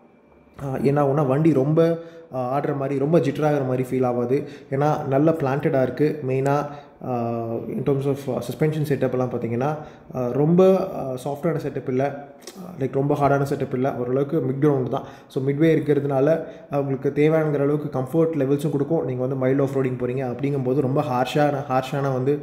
என்ன ஆகும்னா வண்டி ரொம்ப ஆடுற மாதிரி ரொம்ப ஜிட்டராகிற மாதிரி ஃபீல் ஆகாது ஏன்னா நல்ல பிளான்டடாக இருக்குது மெயினாக இன் டர்ம்ஸ் ஆஃப் சஸ்பென்ஷன் செட்டப்லாம் பார்த்தீங்கன்னா ரொம்ப சாஃப்டான செட்டப் இல்லை லைக் ரொம்ப ஹார்டான செட்டப் இல்லை ஓரளவுக்கு மிட் கிரவுண்ட் தான் ஸோ மிட்வே இருக்கிறதுனால உங்களுக்கு தேவையானங்கிற அளவுக்கு கம்ஃபர்ட் லெவல்ஸும் கொடுக்கும் நீங்கள் வந்து மைல்ட் ஆஃப் ரோடிங் போகிறீங்க அப்படிங்கும்போது ரொம்ப ஹார்ஷான ஹார்ஷான வந்து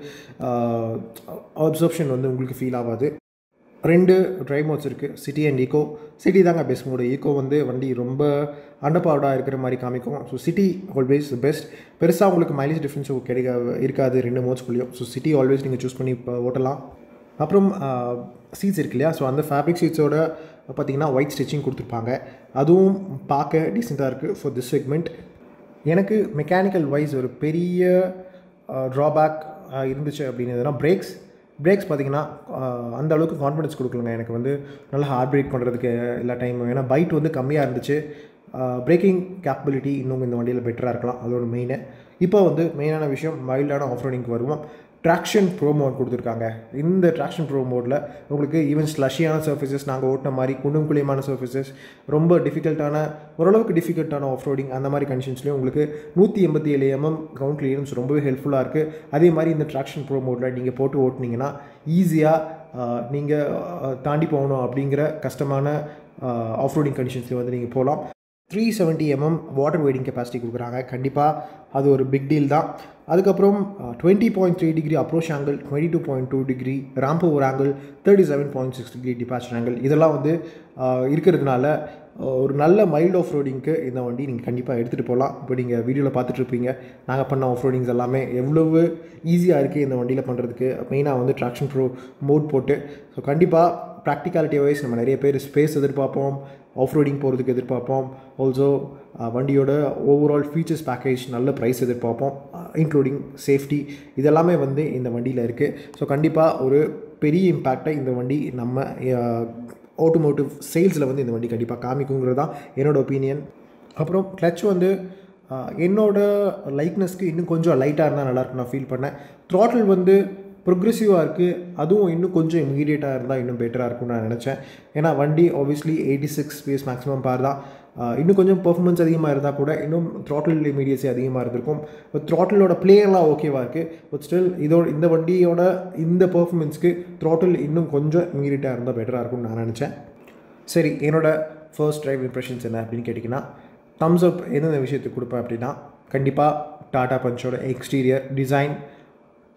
அப்சர்ப்ஷன் வந்து உங்களுக்கு ஃபீல் ஆகாது ரெண்டு ட்ரைவ் மோட்ஸ் இருக்குது சிட்டி அண்ட் ஈகோ சிட்டி தாங்க பெஸ்ட் மோடு ஈகோ வந்து வண்டி ரொம்ப அண்டர்பவர்டாக இருக்கிற மாதிரி காமிக்கும் ஸோ சிட்டி ஆல்வேஸ் பெஸ்ட் பெருசாக உங்களுக்கு மைலேஜ் டிஃப்ரென்ஸும் கிடைக்க இருக்காது ரெண்டு மோட்ஸ்குள்ளேயும் ஸோ சிட்டி ஆல்வேஸ் நீங்கள் சூஸ் பண்ணி இப்போ ஓட்டலாம் அப்புறம் சீட்ஸ் இருக்கு இல்லையா ஸோ அந்த ஃபேப்ரிக் சீட்ஸோட பார்த்தீங்கன்னா ஒயிட் ஸ்டிச்சிங் கொடுத்துருப்பாங்க அதுவும் பார்க்க டீசெண்டாக இருக்குது ஃபார் திஸ் செக்மெண்ட் எனக்கு மெக்கானிக்கல் வைஸ் ஒரு பெரிய ட்ராபேக் இருந்துச்சு அப்படின்னதுனா பிரேக்ஸ் பிரேக்ஸ் பார்த்தீங்கன்னா அந்த அளவுக்கு கான்ஃபிடன்ஸ் கொடுக்கலங்க எனக்கு வந்து நல்லா ஹார்ட் பிரேக் பண்ணுறதுக்கு எல்லா டைமும் ஏன்னா பைட் வந்து கம்மியாக இருந்துச்சு பிரேக்கிங் கேப்பபிலிட்டி இன்னும் இந்த வண்டியில் பெட்டராக இருக்கலாம் அது ஒரு மெயினு இப்போ வந்து மெயினான விஷயம் மைல்டான ஆஃப் ரோடிங்க்கு வருவோம் ட்ராக்ஷன் ப்ரோ மோட் கொடுத்துருக்காங்க இந்த ட்ராக்ஷன் ப்ரோ மோடில் உங்களுக்கு ஈவன் ஸ்லஷியான சர்ஃபேசஸ் நாங்கள் ஓட்டின மாதிரி குண்டும் குழியமான சர்ஃபேசஸ் ரொம்ப டிஃபிகல்ட்டான ஓரளவுக்கு டிஃபிகல்ட்டான ஆஃப் ரோடிங் அந்த மாதிரி கண்டிஷன்ஸ்லேயும் உங்களுக்கு நூற்றி எண்பத்தி ஏழு எம்எம் கிரவுண்ட் கிளியரன்ஸ் ரொம்பவே ஹெல்ப்ஃபுல்லாக இருக்குது அதே மாதிரி இந்த ட்ராக்ஷன் ப்ரோ மோடில் நீங்கள் போட்டு ஓட்டினீங்கன்னா ஈஸியாக நீங்கள் தாண்டி போகணும் அப்படிங்கிற கஷ்டமான ஆஃப் ரோடிங் கண்டிஷன்ஸ்லேயும் வந்து நீங்கள் போகலாம் three seventy mm water wading capacity கொடுக்குறாங்க கண்டிப்பாக அது ஒரு பிக் டீல் தான் அதுக்கப்புறம் twenty point three degree approach angle twenty two point two degree ramp over angle thirty seven point six degree departure angle இதெல்லாம் வந்து இருக்கிறதுனால ஒரு நல்ல மைல்டு ஆஃப் ரோடிங்க்கு இந்த வண்டி நீங்கள் கண்டிப்பாக எடுத்துகிட்டு போகலாம் இப்போ நீங்கள் வீடியோவில் பார்த்துட்ருப்பீங்க நாங்கள் பண்ண ஆஃப் ரோடிங்ஸ் எல்லாமே எவ்வளவு ஈஸியாக இருக்குது இந்த வண்டியில் பண்ணுறதுக்கு மெயினாக வந்து ட்ராக்ஷன் ப்ரோ மோட் போட்டு ஸோ கண்டிப்பாக ப்ராக்டிகாலிட்டி வைஸ் நம்ம நிறைய பேர் ஸ்பேஸ் எதிர்பார்ப்போம் ஆஃப் ரோடிங் போகிறதுக்கு எதிர்பார்ப்போம் ஆல்சோ வண்டியோட ஓவரால் ஃபீச்சர்ஸ் பேக்கேஜ் நல்ல ப்ரைஸ் எதிர்பார்ப்போம் இன்க்ளூடிங் சேஃப்டி இதெல்லாமே வந்து இந்த வண்டியில் இருக்குது ஸோ கண்டிப்பாக ஒரு பெரிய இம்பேக்டை இந்த வண்டி நம்ம ஆட்டோமோட்டிவ் சேல்ஸில் வந்து இந்த வண்டி கண்டிப்பாக காமிக்குங்கிறது தான் என்னோடய ஒப்பீனியன் அப்புறம் கிளச் வந்து என்னோட லைக்னஸ்க்கு இன்னும் கொஞ்சம் லைட்டாக இருந்தால் நல்லாயிருக்கும் நான் ஃபீல் பண்ணேன் த்ராட்டில் வந்து ப்ரொக்ரெசிவாக இருக்குது அதுவும் இன்னும் கொஞ்சம் இமீடியட்டாக இருந்தால் இன்னும் பெட்டராக இருக்கும்னு நான் நினச்சேன் ஏன்னா வண்டி obviously eighty six space maximum power தான் இன்னும் கொஞ்சம் பர்ஃபார்மன்ஸ் அதிகமாக இருந்தால் கூட இன்னும் த்ராட்டில் இமீடியஸி அதிகமாக இருந்திருக்கும் பட் த்ராட்டிலோட பிளேயர்லாம் ஓகேவாக இருக்குது பட் ஸ்டில் இதோட இந்த வண்டியோட இந்த பர்ஃபார்மன்ஸ்க்கு த்ராட்டில் இன்னும் கொஞ்சம் இமீடியட்டாக இருந்தால் பெட்டராக இருக்கும்னு நான் நினச்சேன் சரி என்னோட ஃபர்ஸ்ட் ட்ரைவ் இம்ப்ரெஷன்ஸ் என்ன அப்படின்னு கேட்டிங்கன்னா தம்ஸ் அப் எந்தெந்த விஷயத்துக்கு கொடுப்பேன் அப்படின்னா கண்டிப்பாக டாடா பஞ்சோட எக்ஸ்டீரியர் டிசைன்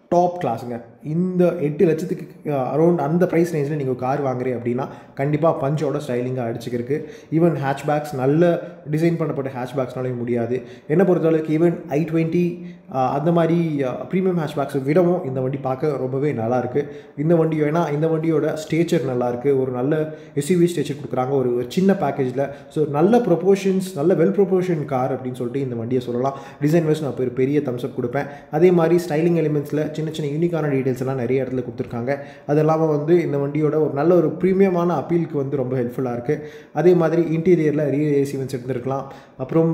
டாப் கிளாஸுங்க இந்த எட்டு லட்சத்துக்கு அரௌண்ட் அந்த ப்ரைஸ் ரேஞ்சில் நீங்கள் கார் வாங்குறீங்க அப்படின்னா கண்டிப்பாக பஞ்சோட ஸ்டைலிங்காக அடிச்சுக்கிறதுக்கு ஈவன் ஹேட்ச்பேக்ஸ் நல்ல டிசைன் பண்ணப்பட்ட ஹேட்ச்பேக்ஸ்னாலையும் முடியாது என்னை பொறுத்தளவுக்கு ஈவன் ஐ டுவெண்ட்டி அந்த மாதிரி ப்ரீமியம் ஹேட்ச்பேக்ஸை விடவும் இந்த வண்டி பார்க்க ரொம்பவே நல்லா இருக்குது இந்த வண்டி ஏன்னா இந்த வண்டியோட ஸ்டேச்சர் நல்லா இருக்குது ஒரு நல்ல எஸ்யூவி ஸ்டேச்சர் கொடுக்குறாங்க ஒரு ஒரு சின்ன பேக்கேஜில் ஸோ நல்ல ப்ரொபோஷன்ஸ் நல்ல வெல் ப்ரொபோஷன் கார் அப்படின்னு சொல்லிட்டு இந்த வண்டியை சொல்லலாம் டிசைன் வைஸ் நான் ஒரு பெரிய தம்ஸ்அப் கொடுப்பேன் அதே மாதிரி ஸ்டைலிங் எலிமெண்ட்ஸில் சின்ன சின்ன யூனிக்கான டீடைல்ஸ் எல்லாம் நிறைய இடத்துல கொடுத்துருக்காங்க அது இல்லாமல் வந்து இந்த வண்டியோட ஒரு நல்ல ஒரு ப்ரீமியமான அப்பீலுக்கு வந்து ரொம்ப ஹெல்ப்ஃபுல்லாக இருக்குது அதே மாதிரி இன்டீரியரில் ரியர் ஏசி வந்து எடுத்துருக்கலாம் அப்புறம்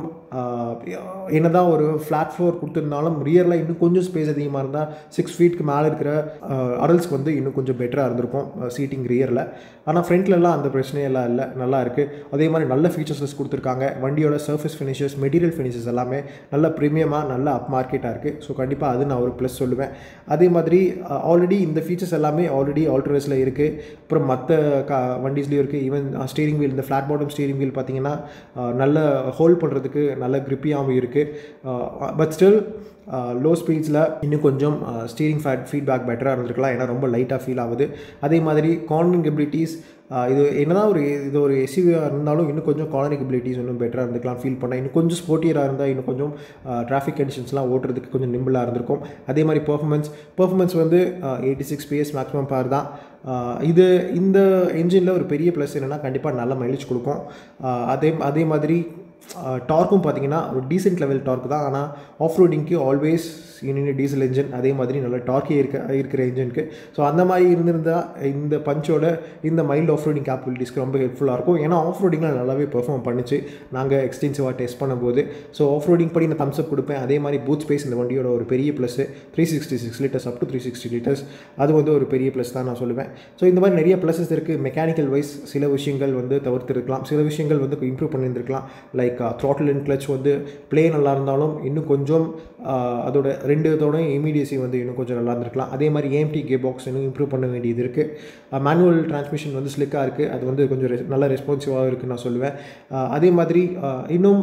என்னதான் ஒரு ஃப்ளாட் ஃப்ளோர் கொடுத்துருந்தாலும் ரியரில் இன்னும் கொஞ்சம் ஸ்பேஸ் அதிகமாக இருந்தால் சிக்ஸ் ஃபீட்க்கு மேலே இருக்கிற அடல்ட்ஸ்க்கு வந்து இன்னும் கொஞ்சம் பெட்டராக இருந்திருக்கும் சீட்டிங் ரியரில் ஆனால் ஃப்ரண்ட்லலாம் அந்த பிரச்சனையெல்லாம் இல்லை நல்லா இருக்குது அதே மாதிரி நல்ல ஃபீச்சர்ஸஸ் கொடுத்துருக்காங்க வண்டியோட சர்ஃபேஸ் ஃபினிஷஸ் மெட்டீரியல் ஃபினிஷஸ் எல்லாமே நல்ல ப்ரீமியமாக நல்ல அப் மார்க்கெட்டாக இருக்குது ஸோ கண்டிப்பாக அது நான் ஒரு ப்ளஸ் சொல்லுவேன் அதே மாதிரி ஆல்ரெடி இந்த ஃபீச்சர்ஸ் எல்லாமே ஆல்ரெடி ஆல்ட்ரேஸில் இருக்குது அப்புறம் மற்ற கா வண்டிஸ்லேயும் இருக்குது ஈவன் ஸ்டீரிங் வீல் இந்த ஃப்ளாட் பாட்டம் ஸ்டீரிங் வீல் பார்த்தீங்கன்னா நல்ல ஹோல்ட் பண்ணுறதுக்கு நல்ல கிரிப்பியாகவும் இருக்குது பட் ஸ்டில் லோ ஸ்பீட்ஸில் இன்னும் கொஞ்சம் ஸ்டீரிங் ஃபேட் ஃபீட்பேக் பெட்டராக இருந்திருக்கலாம் ஏன்னா ரொம்ப லைட்டாக ஃபீல் ஆகுது அதே மாதிரி கார்னிங் எபிலிட்டிஸ் இது என்னதான் ஒரு இது ஒரு எஸ்யூவியாக இருந்தாலும் இன்னும் கொஞ்சம் கார்னிங் எபிலிட்டிஸ் இன்னும் பெட்டராக இருந்துக்கலாம் ஃபீல் பண்ணால் இன்னும் கொஞ்சம் ஸ்போர்ட்டியராக இருந்தால் இன்னும் கொஞ்சம் டிராஃபிக் கண்டிஷன்ஸ்லாம் ஓட்டுறதுக்கு கொஞ்சம் நிம்பிளாக இருந்திருக்கும் அதே மாதிரி பர்ஃபார்மன்ஸ் பர்ஃபார்மன்ஸ் வந்து eighty six PS maximum power தான் இது இந்த என்ஜினில் ஒரு பெரிய ப்ளஸ் என்னென்னா கண்டிப்பாக நல்ல மைலேஜ் கொடுக்கும் அதே அதே மாதிரி டார்க்கும் பார்த்தீங்கன்னா ஒரு டீசென்ட் லெவல் டார்க் தான் ஆனால் ஆஃப் ரோடிங்க்கு ஆல்வேஸ் யூனியன் டீசல் இன்ஜின் அதே மாதிரி நல்ல டார்க்கே இருக்க இருக்கிற இன்ஜினுக்கு ஸோ அந்த மாதிரி இருந்திருந்தால் இந்த பஞ்சோட இந்த மைல்டு ஆஃப் ரோடிங் கேப்பபிலிட்டிஸ்க்கு ரொம்ப ஹெல்ப்ஃபுல்லாக இருக்கும் ஏன்னா ஆஃப் ரோடிங்கில் நல்லாவே பெர்ஃபார்ம் பண்ணிச்சு நாங்கள் எக்ஸ்டென்சிவாக டெஸ்ட் பண்ணும்போது ஸோ ஆஃப் ரோடிங் படி நான் தம்ஸ்அப் கொடுப்பேன் அதே மாதிரி பூத் ஸ்பேஸ் இந்த வண்டியோட ஒரு பெரிய plus three sixty six litres up to three sixty litres அது வந்து ஒரு பெரிய ப்ளஸ் தான் நான் சொல்லுவேன் ஸோ இந்த மாதிரி நிறைய ப்ளஸஸ் இருக்குது மெக்கானிக்கல் வைஸ் சில விஷயங்கள் வந்து தவிர்த்துருக்கலாம் சில விஷயங்கள் வந்து இம்ப்ரூவ் பண்ணியிருந்திருக்கலாம் லைக் த்ராட்டில் அண்ட் கிளச் வந்து ப்ளே நல்லா இருந்தாலும் இன்னும் கொஞ்சம் அதோட ரெண்டு இதோட இமீடியசி வந்து இன்னும் கொஞ்சம் நல்லா இருந்திருக்கலாம் அதே மாதிரி ஏஎம்டி கே பாக்ஸ் இன்னும் இம்ப்ரூவ் பண்ண வேண்டியது இருக்குது மேனுவல் டிரான்ஸ்மிஷன் வந்து ஸ்லிக்காக இருக்குது அது வந்து கொஞ்சம் நல்ல ரெஸ்பான்சிவாக இருக்குன்னு நான் சொல்லுவேன் அதே மாதிரி இன்னும்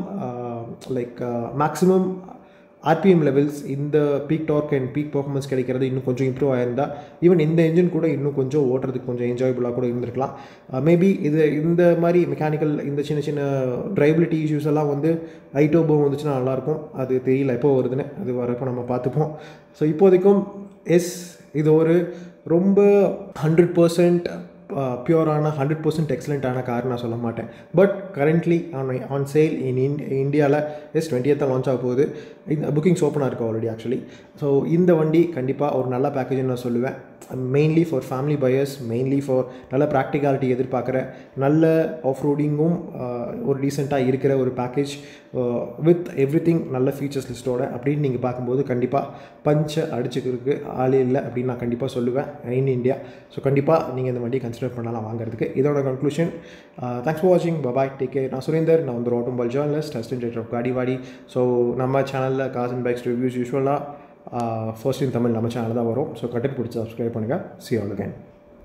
லைக் மேக்ஸிமம் ஆர்பிஎம் லெவல்ஸ் இந்த peak torque and peak performance கிடைக்கிறது இன்னும் கொஞ்சம் இம்ப்ரூவ் ஆயிருந்தால் ஈவன் இந்த என்ஜின் கூட இன்னும் கொஞ்சம் ஓட்டுறதுக்கு கொஞ்சம் என்ஜாயபுளாக கூட இருந்திருக்கலாம் மேபி இது இந்த மாதிரி மெக்கானிக்கல் இந்த சின்ன சின்ன ட்ரைபிலிட்டி இஷ்யூஸ் எல்லாம் வந்து ஐட்டோபோ வந்துச்சுன்னா நல்லாயிருக்கும் அது தெரியல எப்போ வருதுன்னு அது வரப்போ நம்ம பார்த்துப்போம் ஸோ இப்போதைக்கும் எஸ் இது ஒரு ரொம்ப ஹண்ட்ரட் பர்சன்ட் பியூரான ஹண்ட்ரட் பர்சன்ட் எக்ஸலண்ட்டான கார் நான் சொல்ல மாட்டேன் but currently on on sale in in இந்தியாவில் எஸ் டுவெண்ட்டியத்தான் லான்ச் ஆக போகுது இந்த புக்கிங்ஸ் ஓப்பனாக இருக்குது ஆல்ரெடி ஆக்சுவலி ஸோ இந்த வண்டி கண்டிப்பாக ஒரு நல்ல பேக்கேஜ்னு நான் சொல்லுவேன் mainly for family buyers mainly for நல்ல ப்ராக்டிகாலிட்டி எதிர்பார்க்குற நல்ல ஆஃப் ரோடிங்கும் ஒரு டீசெண்டாக இருக்கிற ஒரு பேக்கேஜ் வித் எவ்ரி திங் நல்ல ஃபீச்சர்ஸ் லிஸ்ட்டோட அப்படின்னு நீங்கள் பார்க்கும்போது கண்டிப்பாக பஞ்சை அடிச்சுக்கிறதுக்கு ஆளே இல்லை அப்படின்னு நான் கண்டிப்பாக சொல்லுவேன் இன் இந்தியா ஸோ கண்டிப்பாக நீங்கள் இந்த வண்டியை கன்சிடர் பண்ணலாம் வாங்குறதுக்கு இதோட கன்க்ளூஷன் தேங்க்ஸ் ஃபார் வாட்சிங் பபாய் டேக் கேர் நான் சுரேந்தர் நான் வந்து ஒரு automobile journalist assistant of Gaadiwaadi so நம்ம சேனலில் காஸ் அண்ட் பைக்ஸ் ரிவ்யூஸ் யூஸ்வலாக ஃபர்ஸ்ட் இன் தமிழ் நம்ம சேனல் தான் வரும் ஸோ கட்டட் பிடிச்சி சப்ஸ்கிரைப் பண்ணுங்கள் சி ஆல் அகேன்